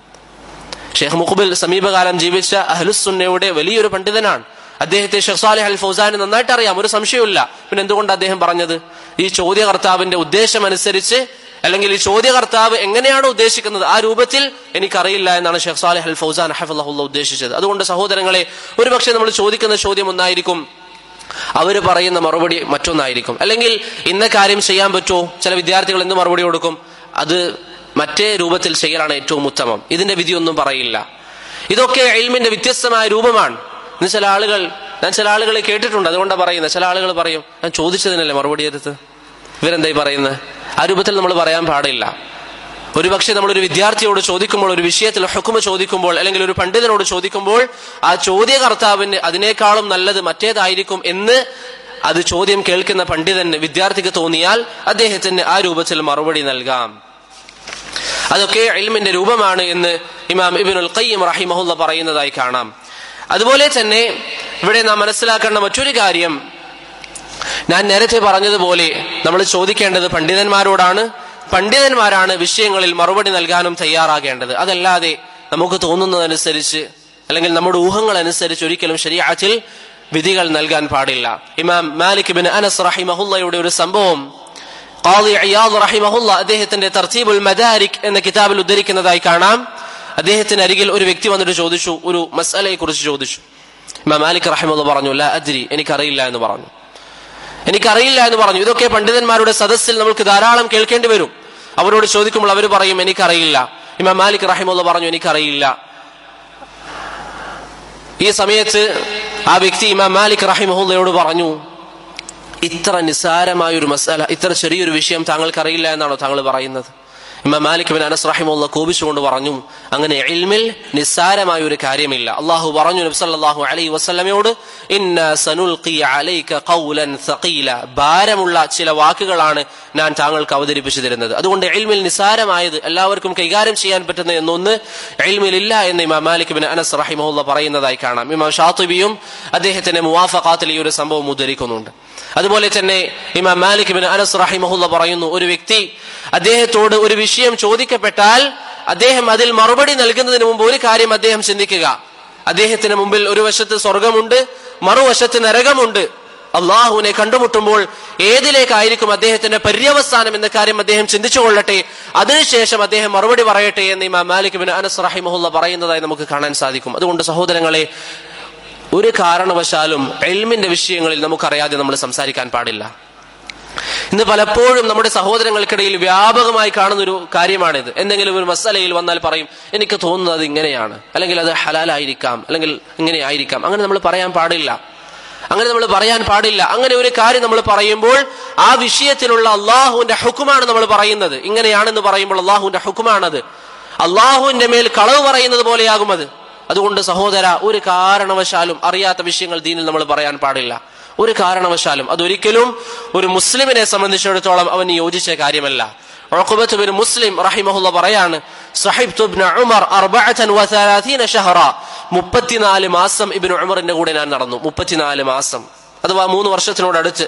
ഷെയ്ഖ് മുഖബിൽ സമീപകാലം ജീവിച്ച അഹ്ലുസുന്നയുടെ വലിയൊരു പണ്ഡിതനാണ് അദ്ദേഹത്തെ ഷെഖ് സാലിഹ് അൽ ഫൗസാന് നന്നായിട്ട് അറിയാം ഒരു സംശയമില്ല പിന്നെ എന്തുകൊണ്ട് അദ്ദേഹം പറഞ്ഞത് ഈ ചോദ്യകർത്താവിന്റെ ഉദ്ദേശം അനുസരിച്ച് അല്ലെങ്കിൽ ഈ ചോദ്യകർത്താവ് എങ്ങനെയാണ് ഉദ്ദേശിക്കുന്നത് ആ രൂപത്തിൽ എനിക്കറിയില്ല എന്നാണ് ഷെഖ് സാലിഹ് അൽ ഫൗസാൻ ഹഫുല്ല ഉദ്ദേശിച്ചത് അതുകൊണ്ട് സഹോദരങ്ങളെ ഒരുപക്ഷെ നമ്മൾ ചോദിക്കുന്ന ചോദ്യം ഒന്നായിരിക്കും അവർ പറയുന്ന മറുപടി മറ്റൊന്നായിരിക്കും അല്ലെങ്കിൽ ഇന്ന കാര്യം ചെയ്യാൻ പറ്റുമോ ചില വിദ്യാർത്ഥികൾ എന്ത് മറുപടി കൊടുക്കും അത് മറ്റേ രൂപത്തിൽ ചെയ്യലാണ് ഏറ്റവും ഉത്തമം ഇതിന്റെ വിധിയൊന്നും പറയില്ല ഇതൊക്കെ എൽമിന്റെ വ്യത്യസ്തമായ രൂപമാണ് ഇന്ന് ചില ആളുകൾ ഞാൻ ചില ആളുകളെ കേട്ടിട്ടുണ്ട് അതുകൊണ്ടാണ് പറയുന്നത് ചില ആളുകൾ പറയും ഞാൻ ചോദിച്ചതിനല്ലേ മറുപടി എടുത്ത് ഇവരെന്തായി പറയുന്നത് ആ രൂപത്തിൽ നമ്മൾ പറയാൻ പാടില്ല ഒരുപക്ഷെ നമ്മൾ ഒരു വിദ്യാർത്ഥിയോട് ചോദിക്കുമ്പോൾ ഒരു വിഷയത്തിൽ ഹുക്കുമ ചോദിക്കുമ്പോൾ അല്ലെങ്കിൽ ഒരു പണ്ഡിതനോട് ചോദിക്കുമ്പോൾ ആ ചോദ്യകർത്താവിന് അതിനേക്കാളും നല്ലത് മറ്റേതായിരിക്കും എന്ന് അത് ചോദ്യം കേൾക്കുന്ന പണ്ഡിതന് വിദ്യാർത്ഥിക്ക് തോന്നിയാൽ അദ്ദേഹത്തിന് ആ രൂപത്തിൽ മറുപടി നൽകാം അതൊക്കെ ഇൽമിന്റെ രൂപമാണ് എന്ന് ഇമാം ഇബിനുൽ ഖയ്യം റഹിമഹുല്ല പറയുന്നതായി കാണാം അതുപോലെ തന്നെ ഇവിടെ നാം മനസ്സിലാക്കേണ്ട മറ്റൊരു കാര്യം ഞാൻ നേരത്തെ പറഞ്ഞതുപോലെ നമ്മൾ ചോദിക്കേണ്ടത് പണ്ഡിതന്മാരോടാണ് പണ്ഡിതന്മാരാണ് വിഷയങ്ങളിൽ മറുപടി നൽകാനും തയ്യാറാകേണ്ടത് അതല്ലാതെ നമുക്ക് തോന്നുന്നതനുസരിച്ച് അല്ലെങ്കിൽ നമ്മുടെ ഊഹങ്ങൾ അനുസരിച്ച് ഒരിക്കലും ശരിയാറ്റിൽ വിധികൾ നൽകാൻ പാടില്ല ഇമാം മാലിക് ബിൻ അനസ് റഹിമഹുല്ലയുടെ ഒരു സംഭവം ഖാദി അയ്യാദ് റഹിമഹുല്ല അദ്ദേഹത്തിന്റെ തർത്തീബുൽ മദാരിക് എന്ന കിതാബിൽ ഉദ്ധരിക്കുന്നതായി കാണാം അദ്ദേഹത്തിന് അരികിൽ ഒരു വ്യക്തി വന്നിട്ട് ചോദിച്ചു ഒരു മസാലയെ കുറിച്ച് ചോദിച്ചു ഇമാം മാലിക് റഹിമുള്ള പറഞ്ഞു ലാ അദ്രി എനിക്കറിയില്ല എന്ന് പറഞ്ഞു എനിക്കറിയില്ല എന്ന് പറഞ്ഞു ഇതൊക്കെ പണ്ഡിതന്മാരുടെ സദസ്സിൽ നമുക്ക് ധാരാളം കേൾക്കേണ്ടി വരും അവരോട് ചോദിക്കുമ്പോൾ അവർ പറയും എനിക്കറിയില്ല ഇമാം മാലിക് റഹിമുള്ള പറഞ്ഞു എനിക്കറിയില്ല ഈ സമയത്ത് ആ വ്യക്തി ഇമാം മാലിക് റഹിമഹുല്ലയോട് പറഞ്ഞു ഇത്ര നിസ്സാരമായ ഒരു മസാല ഇത്ര ചെറിയൊരു വിഷയം താങ്കൾക്ക് അറിയില്ല എന്നാണോ താങ്കൾ പറയുന്നത് ഇമാം മാലിക് ബിൻ അനസ് റഹിമുള്ള കോപിച്ചുകൊണ്ട് പറഞ്ഞു അങ്ങനെ ഇൽമിൽ നിസ്സാരമായ ഒരു കാര്യമില്ല അള്ളാഹു പറഞ്ഞു നബ്സല്ലാഹു അലൈ വസ്ലമയോട് ഇന്ന സനുൽഖി അലൈക ഖൗലൻ സഖീല ഭാരമുള്ള ചില വാക്കുകളാണ് ഞാൻ താങ്കൾക്ക് അവതരിപ്പിച്ചു തരുന്നത് അതുകൊണ്ട് ഇൽമിൽ നിസ്സാരമായത് എല്ലാവർക്കും കൈകാര്യം ചെയ്യാൻ പറ്റുന്ന എന്നൊന്ന് ഇൽമിലില്ല എന്ന് ഇമാം മാലിക് ബിൻ അനസ് റഹിമുള്ള പറയുന്നതായി കാണാം ഇമാം ഷാത്തുബിയും അദ്ദേഹത്തിന്റെ മുവാഫഖാത്തിൽ ഈ ഒരു സംഭവം ഉദ്ധരിക്കുന്നുണ്ട് അതുപോലെ തന്നെ ഇമാം മാലിക് ബിൻ അനസ് റഹിമഹുല്ല പറയുന്നു ഒരു വ്യക്തി അദ്ദേഹത്തോട് ഒരു വിഷയം ചോദിക്കപ്പെട്ടാൽ അദ്ദേഹം അതിൽ മറുപടി നൽകുന്നതിന് മുമ്പ് ഒരു കാര്യം അദ്ദേഹം ചിന്തിക്കുക അദ്ദേഹത്തിന് മുമ്പിൽ ഒരു വശത്ത് സ്വർഗമുണ്ട് മറുവശത്ത് നരകമുണ്ട് അള്ളാഹുവിനെ കണ്ടുമുട്ടുമ്പോൾ ഏതിലേക്കായിരിക്കും അദ്ദേഹത്തിന്റെ പര്യവസ്ഥാനം എന്ന കാര്യം അദ്ദേഹം ചിന്തിച്ചു കൊള്ളട്ടെ അതിനുശേഷം അദ്ദേഹം മറുപടി പറയട്ടെ എന്ന് ഇമാം മാലിക് ബിൻ അനസ് റഹിമഹുല്ല പറയുന്നതായി നമുക്ക് കാണാൻ സാധിക്കും അതുകൊണ്ട് സഹോദരങ്ങളെ ഒരു കാരണവശാലും എൽമിന്റെ വിഷയങ്ങളിൽ നമുക്കറിയാതെ നമ്മൾ സംസാരിക്കാൻ പാടില്ല ഇന്ന് പലപ്പോഴും നമ്മുടെ സഹോദരങ്ങൾക്കിടയിൽ വ്യാപകമായി കാണുന്ന ഒരു കാര്യമാണിത് എന്തെങ്കിലും ഒരു മസലയിൽ വന്നാൽ പറയും എനിക്ക് തോന്നുന്നത് ഇങ്ങനെയാണ് അല്ലെങ്കിൽ അത് ഹലാലായിരിക്കാം അല്ലെങ്കിൽ ഇങ്ങനെ ആയിരിക്കാം അങ്ങനെ നമ്മൾ പറയാൻ പാടില്ല അങ്ങനെ നമ്മൾ പറയാൻ പാടില്ല അങ്ങനെ ഒരു കാര്യം നമ്മൾ പറയുമ്പോൾ ആ വിഷയത്തിലുള്ള അള്ളാഹുവിന്റെ ഹുക്കുമാണ് നമ്മൾ പറയുന്നത് ഇങ്ങനെയാണെന്ന് പറയുമ്പോൾ അള്ളാഹുവിന്റെ ഹുക്കുമാണത് അള്ളാഹുവിന്റെ മേൽ കളവ് പറയുന്നത് പോലെയാകും അത് അതുകൊണ്ട് സഹോദര ഒരു കാരണവശാലും അറിയാത്ത വിഷയങ്ങൾ ദീനിൽ നമ്മൾ പറയാൻ പാടില്ല ഒരു കാരണവശാലും അതൊരിക്കലും ഒരു മുസ്ലിമിനെ സംബന്ധിച്ചിടത്തോളം അവന് യോജിച്ച കാര്യമല്ല ഉഖബത്ത് ബിൻ മുസ്ലിം റഹിമഹുല്ല പറയാണ് സഹിബ്തു ഇബ്നു ഉമർ അർബഅതൻ വസലാസീന ഷഹറ മുപ്പത്തിനാല് മാസം ഇബ്നു ഉമറിന്റെ കൂടെ ഞാൻ നടന്നു മുപ്പത്തിനാല് മാസം അഥവാ മൂന്ന് വർഷത്തിനോടടുത്ത്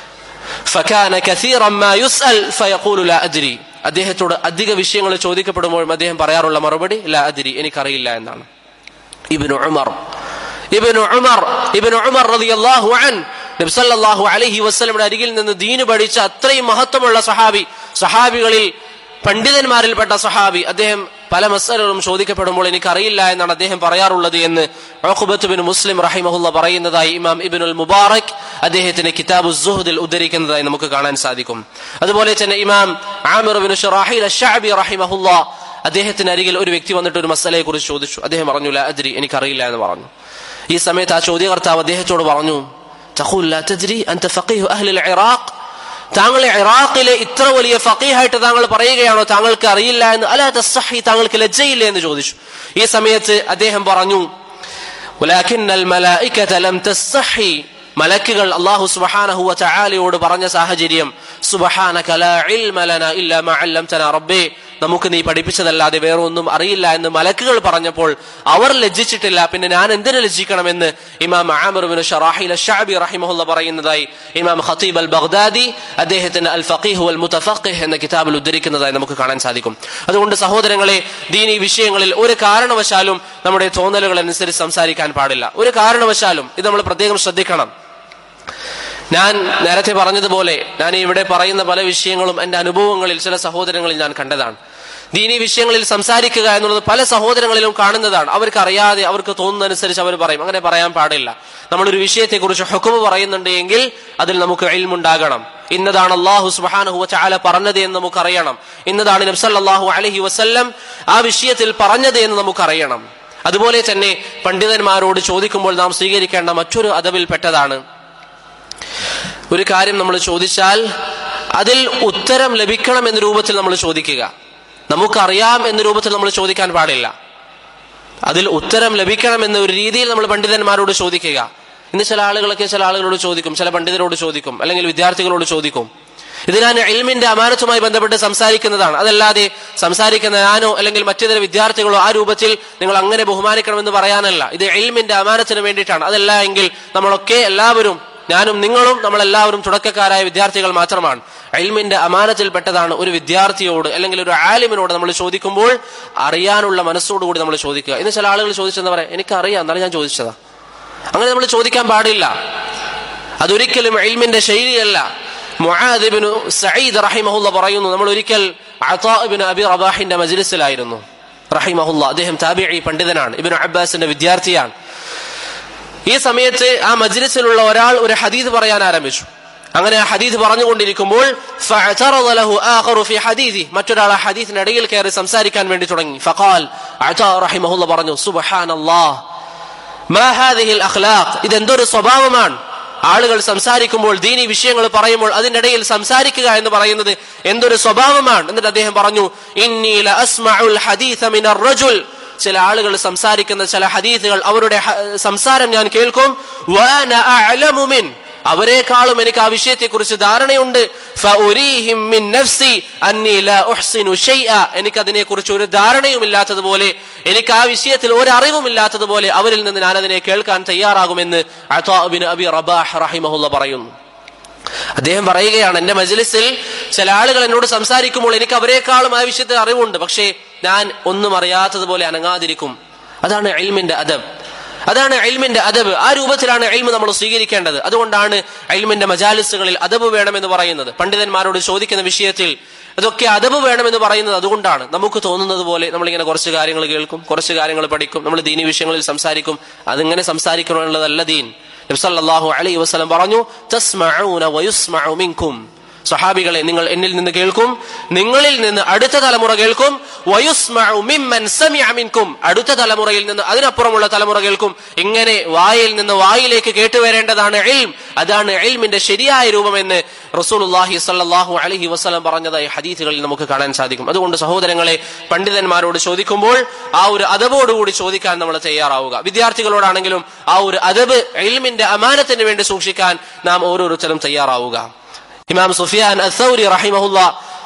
فكان كثيرا ما يسأل فيقول لا أدري അദ്ദേഹത്തോട് അധിക വിഷയങ്ങൾ ചോദിക്കപ്പെടുമ്പോഴും അദ്ദേഹം പറയാറുള്ള മറുപടി ലാ അദിരി എനിക്കറിയില്ല എന്നാണ് ഇബ്നു ഉമർ ഇബ്നു ഉമർ ഇബ്നു ഉമർ റളിയല്ലാഹു അൻ നബി സല്ലല്ലാഹു അലൈഹി വസല്ലമയുടെ അരികിൽ നിന്ന് ദീന് പഠിച്ച അത്രയും മഹത്വമുള്ള സഹാബി സഹാബികളിൽ പണ്ഡിതന്മാരിൽപ്പെട്ട സഹാബി അദ്ദേഹം പല മസലകളും ചോദിക്കപ്പെടുമ്പോൾ എനിക്കറിയില്ല എന്നാണ് അദ്ദേഹം പറയാറുള്ളത് എന്ന് ഉഖബത്ത് ബിൻ മുസ്ലിം റഹിമഹുല്ല പറയുന്നതായി ഇമാം ഇബ്നുൽ മുബാറക് അദ്ദേഹത്തിന്റെ കിതാബു സുഹദിൽ ഉദ്ധരിക്കുന്നതായി നമുക്ക് കാണാൻ സാധിക്കും അതുപോലെ തന്നെ ഇമാം ആമിർ ബിൻ ഷറാഹിൽ അഷ്അബി റഹിമഹുല്ല അദ്ദേഹത്തിന് അരികിൽ ഒരു വ്യക്തി വന്നിട്ട് ഒരു മസലയെ കുറിച്ച് ചോദിച്ചു അദ്ദേഹം പറഞ്ഞു ലാ അദ്രി എനിക്കറിയില്ല എന്ന് പറഞ്ഞു ഈ സമയത്ത് ആ ചോദ്യകർത്താവ് അദ്ദേഹത്തോട് പറഞ്ഞു തഖൂൽ ലാ തദ്രി അൻത ഫഖീഹു അഹ്ലിൽ ഇറാഖ് താങ്കൾ ഇറാഖിലെ ഇത്ര വലിയ ഫഖീഹായിട്ട് താങ്കൾ പറയുകയാണോ താങ്കൾക്ക് അറിയില്ല എന്ന് അല്ല തസ്സഹി താങ്കൾക്ക് ലജ്ജയില്ല എന്ന് ചോദിച്ചു ഈ സമയത്ത് അദ്ദേഹം പറഞ്ഞു ولكن الملائكة لم تستحي മലക്കുകൾ അള്ളാഹു സുബഹാനഹുവ ചായാലയോട് പറഞ്ഞ സാഹചര്യം സുബഹാനക ലാ ഇൽമ ലനാ ഇല്ലാ മാ അല്ലംതനാ റബ്ബേ നമുക്ക് നീ പഠിപ്പിച്ചതല്ലാതെ വേറെ ഒന്നും അറിയില്ല എന്ന് മലക്കുകൾ പറഞ്ഞപ്പോൾ അവർ ലജ്ജിച്ചിട്ടില്ല പിന്നെ ഞാൻ എന്തിനു ലജ്ജിക്കണമെന്ന് ഇമാം ആമിറുബിൻ ഷറാഹിൽ ഷാബി റഹിമഹുല്ല പറയുന്നതായി ഇമാം ഖത്തീബ് അൽ ബഗ്ദാദി അദ്ദേഹത്തിന് അൽ ഫഖീഹു അൽ മുതഫഖിഹ് എന്ന കിതാബിൽ ഉദ്ധരിക്കുന്നതായി നമുക്ക് കാണാൻ സാധിക്കും അതുകൊണ്ട് സഹോദരങ്ങളെ ദീനി വിഷയങ്ങളിൽ ഒരു കാരണവശാലും നമ്മുടെ തോന്നലുകൾ അനുസരിച്ച് സംസാരിക്കാൻ പാടില്ല ഒരു കാരണവശാലും ഇത് നമ്മൾ പ്രത്യേകം ശ്രദ്ധിക്കണം ഞാൻ നേരത്തെ പറഞ്ഞതുപോലെ ഞാൻ ഇവിടെ പറയുന്ന പല വിഷയങ്ങളും എന്റെ അനുഭവങ്ങളിൽ ചില സഹോദരങ്ങളിൽ ഞാൻ കണ്ടതാണ് ദീനി വിഷയങ്ങളിൽ സംസാരിക്കുക എന്നുള്ളത് പല സഹോദരങ്ങളിലും കാണുന്നതാണ് അവർക്ക് അറിയാതെ അവർക്ക് തോന്നുന്നതനുസരിച്ച് അവർ പറയും അങ്ങനെ പറയാൻ പാടില്ല നമ്മളൊരു വിഷയത്തെക്കുറിച്ച് ഹുക്കുമ് പറയുന്നുണ്ട് എങ്കിൽ അതിൽ നമുക്ക് എൽമുണ്ടാകണം ഇന്നതാണ് അള്ളാഹു സുബാനഹു ചാല പറഞ്ഞത് എന്ന് നമുക്കറിയണം ഇന്നതാണ് നബ്സല്ലാഹു അലഹി വസ്ല്ലം ആ വിഷയത്തിൽ പറഞ്ഞത് എന്ന് നമുക്കറിയണം അതുപോലെ തന്നെ പണ്ഡിതന്മാരോട് ചോദിക്കുമ്പോൾ നാം സ്വീകരിക്കേണ്ട മറ്റൊരു അതവിൽപ്പെട്ടതാണ് ഒരു കാര്യം നമ്മൾ ചോദിച്ചാൽ അതിൽ ഉത്തരം ലഭിക്കണം എന്ന രൂപത്തിൽ നമ്മൾ ചോദിക്കുക നമുക്കറിയാം എന്ന രൂപത്തിൽ നമ്മൾ ചോദിക്കാൻ പാടില്ല അതിൽ ഉത്തരം ലഭിക്കണം എന്ന ഒരു രീതിയിൽ നമ്മൾ പണ്ഡിതന്മാരോട് ചോദിക്കുക ഇന്ന് ചില ആളുകളൊക്കെ ചില ആളുകളോട് ചോദിക്കും ചില പണ്ഡിതരോട് ചോദിക്കും അല്ലെങ്കിൽ വിദ്യാർത്ഥികളോട് ചോദിക്കും ഇത് ഞാൻ എൽമിന്റെ അമാനത്തുമായി ബന്ധപ്പെട്ട് സംസാരിക്കുന്നതാണ് അതല്ലാതെ സംസാരിക്കുന്ന ഞാനോ അല്ലെങ്കിൽ മറ്റു ചില വിദ്യാർത്ഥികളോ ആ രൂപത്തിൽ നിങ്ങൾ അങ്ങനെ ബഹുമാനിക്കണമെന്ന് പറയാനല്ല ഇത് എൽമിന്റെ അമാനത്തിന് വേണ്ടിയിട്ടാണ് അതല്ല എങ്കിൽ നമ്മളൊക്കെ എല്ലാവരും ഞാനും നിങ്ങളും നമ്മളെല്ലാവരും തുടക്കക്കാരായ വിദ്യാർത്ഥികൾ മാത്രമാണ് അൽമിന്റെ അമാനത്തിൽപ്പെട്ടതാണ് ഒരു വിദ്യാർത്ഥിയോട് അല്ലെങ്കിൽ ഒരു ആലിമിനോട് നമ്മൾ ചോദിക്കുമ്പോൾ അറിയാനുള്ള മനസ്സോടുകൂടി നമ്മൾ ചോദിക്കുക ഇന്ന് ചില ആളുകൾ ചോദിച്ചെന്ന് പറയാം എനിക്കറിയാം എന്നാലും ഞാൻ ചോദിച്ചതാ അങ്ങനെ നമ്മൾ ചോദിക്കാൻ പാടില്ല അതൊരിക്കലും എൽമിന്റെ ശൈലിയല്ല മുആദിബിനു സഈദ് റഹിമഹുല്ല പറയുന്നു നമ്മൾ ഒരിക്കൽ അതാബിന് അബി റബാഹിന്റെ മജ്ലിസിലായിരുന്നു റഹിമഹുല്ല അദ്ദേഹം താബിഈ പണ്ഡിതനാണ് ഇബ്നു അബ്ബാസിന്റെ വിദ്യാർത്ഥിയാണ് ഈ സമയത്ത് ആ മജ്ലിസിലുള്ള ഒരാൾ ഒരു ഹദീദ് പറയാൻ ആരംഭിച്ചു അങ്ങനെ ആ ഹദീദ് പറഞ്ഞുകൊണ്ടിരിക്കുമ്പോൾ മറ്റൊരാൾ ആ ഹദീസിന്റെ ഇടയിൽ കയറി സംസാരിക്കാൻ വേണ്ടി തുടങ്ങി ഫഖാൽ റഹിമഹുല്ല പറഞ്ഞു സുബ്ഹാനല്ലാഹ് മാ ഹാദിഹിൽ അഖ്ലാഖ് ഇതെന്തൊരു സ്വഭാവമാണ് ആളുകൾ സംസാരിക്കുമ്പോൾ ദീനി വിഷയങ്ങൾ പറയുമ്പോൾ അതിന്റെ ഇടയിൽ സംസാരിക്കുക എന്ന് പറയുന്നത് എന്തൊരു സ്വഭാവമാണ് എന്നിട്ട് അദ്ദേഹം പറഞ്ഞു ഇന്നീല അസ്മഉൽ ഹദീസ മിനർ റജുൽ ചില ആളുകൾ സംസാരിക്കുന്ന ചില ഹദീസുകൾ അവരുടെ സംസാരം ഞാൻ കേൾക്കും അവരെക്കാളും എനിക്ക് ആ വിഷയത്തെക്കുറിച്ച് ധാരണയുണ്ട് എനിക്ക് അതിനെക്കുറിച്ച് ഒരു ധാരണയുമില്ലാത്തതുപോലെ എനിക്ക് ആ വിഷയത്തിൽ ഒരു അറിവുമില്ലാത്തതുപോലെ അവരിൽ നിന്ന് ഞാൻ അതിനെ കേൾക്കാൻ തയ്യാറാകുമെന്ന് അബി റബാഹ് റഹിമഹുല്ല പറയുന്നു അദ്ദേഹം പറയുകയാണ് എന്റെ മജ്ലിസിൽ ചില ആളുകൾ എന്നോട് സംസാരിക്കുമ്പോൾ എനിക്ക് അവരെക്കാളും ആ വിഷയത്തിൽ അറിവുണ്ട് പക്ഷേ ഞാൻ ഒന്നും അറിയാത്തതുപോലെ അനങ്ങാതിരിക്കും അതാണ് എൽമിന്റെ അദബ് അതാണ് എൽമിന്റെ അദബ് ആ രൂപത്തിലാണ് എൽമ് നമ്മൾ സ്വീകരിക്കേണ്ടത് അതുകൊണ്ടാണ് എൽമിന്റെ മജാലിസുകളിൽ അദബ് വേണമെന്ന് പറയുന്നത് പണ്ഡിതന്മാരോട് ചോദിക്കുന്ന വിഷയത്തിൽ അതൊക്കെ അദബ് വേണമെന്ന് പറയുന്നത് അതുകൊണ്ടാണ് നമുക്ക് തോന്നുന്നത് പോലെ നമ്മളിങ്ങനെ കുറച്ച് കാര്യങ്ങൾ കേൾക്കും കുറച്ച് കാര്യങ്ങൾ പഠിക്കും നമ്മൾ ദീനി വിഷയങ്ങളിൽ സംസാരിക്കും അതിങ്ങനെ സംസാരിക്കണമെന്നുള്ളതല്ല ദീൻ നബ്സല്ലാഹു അലൈഹി വസ്ലം പറഞ്ഞു തസ്മഊന വയുസ്മഉ മിൻകും സഹാബികളെ നിങ്ങൾ എന്നിൽ നിന്ന് കേൾക്കും നിങ്ങളിൽ നിന്ന് അടുത്ത തലമുറ കേൾക്കും വയുസ്മഉ മിമ്മൻ സമിഅ മിൻകും അടുത്ത തലമുറയിൽ നിന്ന് അതിനപ്പുറമുള്ള തലമുറ കേൾക്കും ഇങ്ങനെ വായിൽ നിന്ന് വായിലേക്ക് കേട്ടുവരേണ്ടതാണ് ഇൽം അതാണ് ഇൽമിന്റെ ശരിയായ രൂപമെന്ന് റസൂലുള്ളാഹി സ്വല്ലല്ലാഹു അലൈഹി വസല്ലം പറഞ്ഞതായി ഹദീസുകളിൽ നമുക്ക് കാണാൻ സാധിക്കും അതുകൊണ്ട് സഹോദരങ്ങളെ പണ്ഡിതന്മാരോട് ചോദിക്കുമ്പോൾ ആ ഒരു അതബോടുകൂടി ചോദിക്കാൻ നമ്മൾ തയ്യാറാവുക വിദ്യാർത്ഥികളോടാണെങ്കിലും ആ ഒരു അതബ് ഇൽമിന്റെ അമാനത്തിന് വേണ്ടി സൂക്ഷിക്കാൻ നാം ഓരോരുത്തരും തയ്യാറാവുക ഇമാം സുഫിയാൻ അസൗരി റഹിമഹുല്ല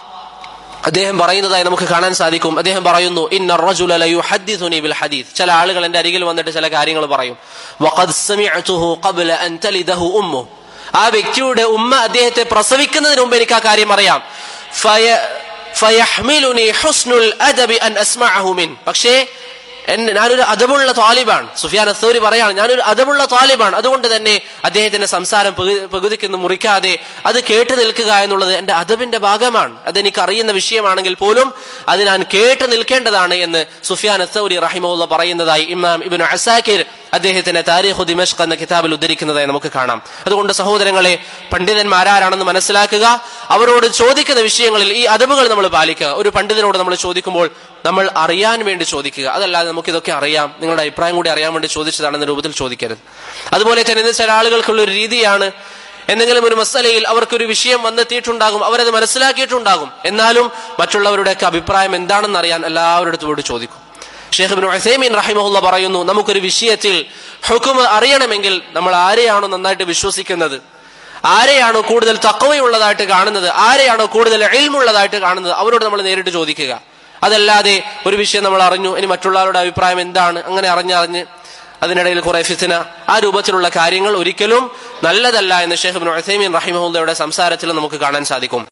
അദ്ദേഹം പറയുന്നതായി നമുക്ക് കാണാൻ സാധിക്കും അദ്ദേഹം പറയുന്നു ഇന്ന റജുല ലയുഹദ്ദിഥുനി ബിൽ ഹദീസ് ചില ആളുകൾ എന്റെ അരികിൽ വന്നിട്ട് ചില കാര്യങ്ങൾ പറയും വഖദ് സമിഅതുഹു ഖബ്ല അൻ തലിദഹു ഉമ്മു ആ വ്യക്തിയുടെ ഉമ്മ അദ്ദേഹത്തെ പ്രസവിക്കുന്നതിന് മുമ്പ് എനിക്ക് ആ കാര്യം അറിയാം ഫയ ഫയഹ്മിലുനി ഹുസ്നുൽ അദബി അൻ അസ്മഅഹു മിൻ പക്ഷേ എന്നെ ഞാനൊരു അതമുള്ള താലിബാണ് സുഫിയാൻ അസൂരി പറയാണ് ഞാനൊരു അതമുള്ള താലിബാണ് അതുകൊണ്ട് തന്നെ അദ്ദേഹത്തിന്റെ സംസാരം പകുതിക്കുന്ന മുറിക്കാതെ അത് കേട്ടു നിൽക്കുക എന്നുള്ളത് എന്റെ അതബിന്റെ ഭാഗമാണ് അതെനിക്ക് അറിയുന്ന വിഷയമാണെങ്കിൽ പോലും അത് ഞാൻ കേട്ടു നിൽക്കേണ്ടതാണ് എന്ന് സുഫിയാൻ അസൂരി റഹിമുള്ള പറയുന്നതായി ഇമാം ഇബിൻ അസാക്കിർ അദ്ദേഹത്തിന്റെ താരിഖു ദിമഷ്ക് എന്ന കിതാബിൽ ഉദ്ധരിക്കുന്നതായി നമുക്ക് കാണാം അതുകൊണ്ട് സഹോദരങ്ങളെ പണ്ഡിതന്മാരാരാണെന്ന് മനസ്സിലാക്കുക അവരോട് ചോദിക്കുന്ന വിഷയങ്ങളിൽ ഈ അതബുകൾ നമ്മൾ പാലിക്കുക ഒരു പണ്ഡിതനോട് നമ്മൾ ചോദിക്കുമ്പോൾ നമ്മൾ അറിയാൻ വേണ്ടി ചോദിക്കുക അതല്ലാതെ നമുക്ക് ഇതൊക്കെ അറിയാം നിങ്ങളുടെ അഭിപ്രായം കൂടി അറിയാൻ വേണ്ടി ചോദിച്ചതാണെന്ന രൂപത്തിൽ ചോദിക്കരുത് അതുപോലെ തന്നെ ഇന്ന് ചില ആളുകൾക്കുള്ള ഒരു രീതിയാണ് എന്തെങ്കിലും ഒരു മസലയിൽ അവർക്കൊരു വിഷയം വന്നെത്തിയിട്ടുണ്ടാകും അവരത് മനസ്സിലാക്കിയിട്ടുണ്ടാകും എന്നാലും മറ്റുള്ളവരുടെയൊക്കെ അഭിപ്രായം എന്താണെന്ന് അറിയാൻ എല്ലാവരുടെ അടുത്ത് പോയിട്ട് ചോദിക്കും ഷെയ്ഖ് ബിൻ ഉസൈമീൻ റഹിമഹുല്ല പറയുന്നു നമുക്കൊരു വിഷയത്തിൽ ഹുക്കുമ അറിയണമെങ്കിൽ നമ്മൾ ആരെയാണോ നന്നായിട്ട് വിശ്വസിക്കുന്നത് ആരെയാണോ കൂടുതൽ തക്കവയുള്ളതായിട്ട് കാണുന്നത് ആരെയാണോ കൂടുതൽ എൽമുള്ളതായിട്ട് കാണുന്നത് അവരോട് നമ്മൾ നേരിട്ട് ചോദിക്കുക അതല്ലാതെ ഒരു വിഷയം നമ്മൾ അറിഞ്ഞു ഇനി മറ്റുള്ളവരുടെ അഭിപ്രായം എന്താണ് അങ്ങനെ അറിഞ്ഞറിഞ്ഞ് അതിനിടയിൽ കുറെ ഫിത്തിന ആ രൂപത്തിലുള്ള കാര്യങ്ങൾ ഒരിക്കലും നല്ലതല്ല എന്ന് ഷെയ്ഖ് ബിൻ ഉസൈമീൻ റഹിമഹുല്ലയുടെ സംസാരത്തിൽ നമുക്ക് കാണാൻ സാധിക്കും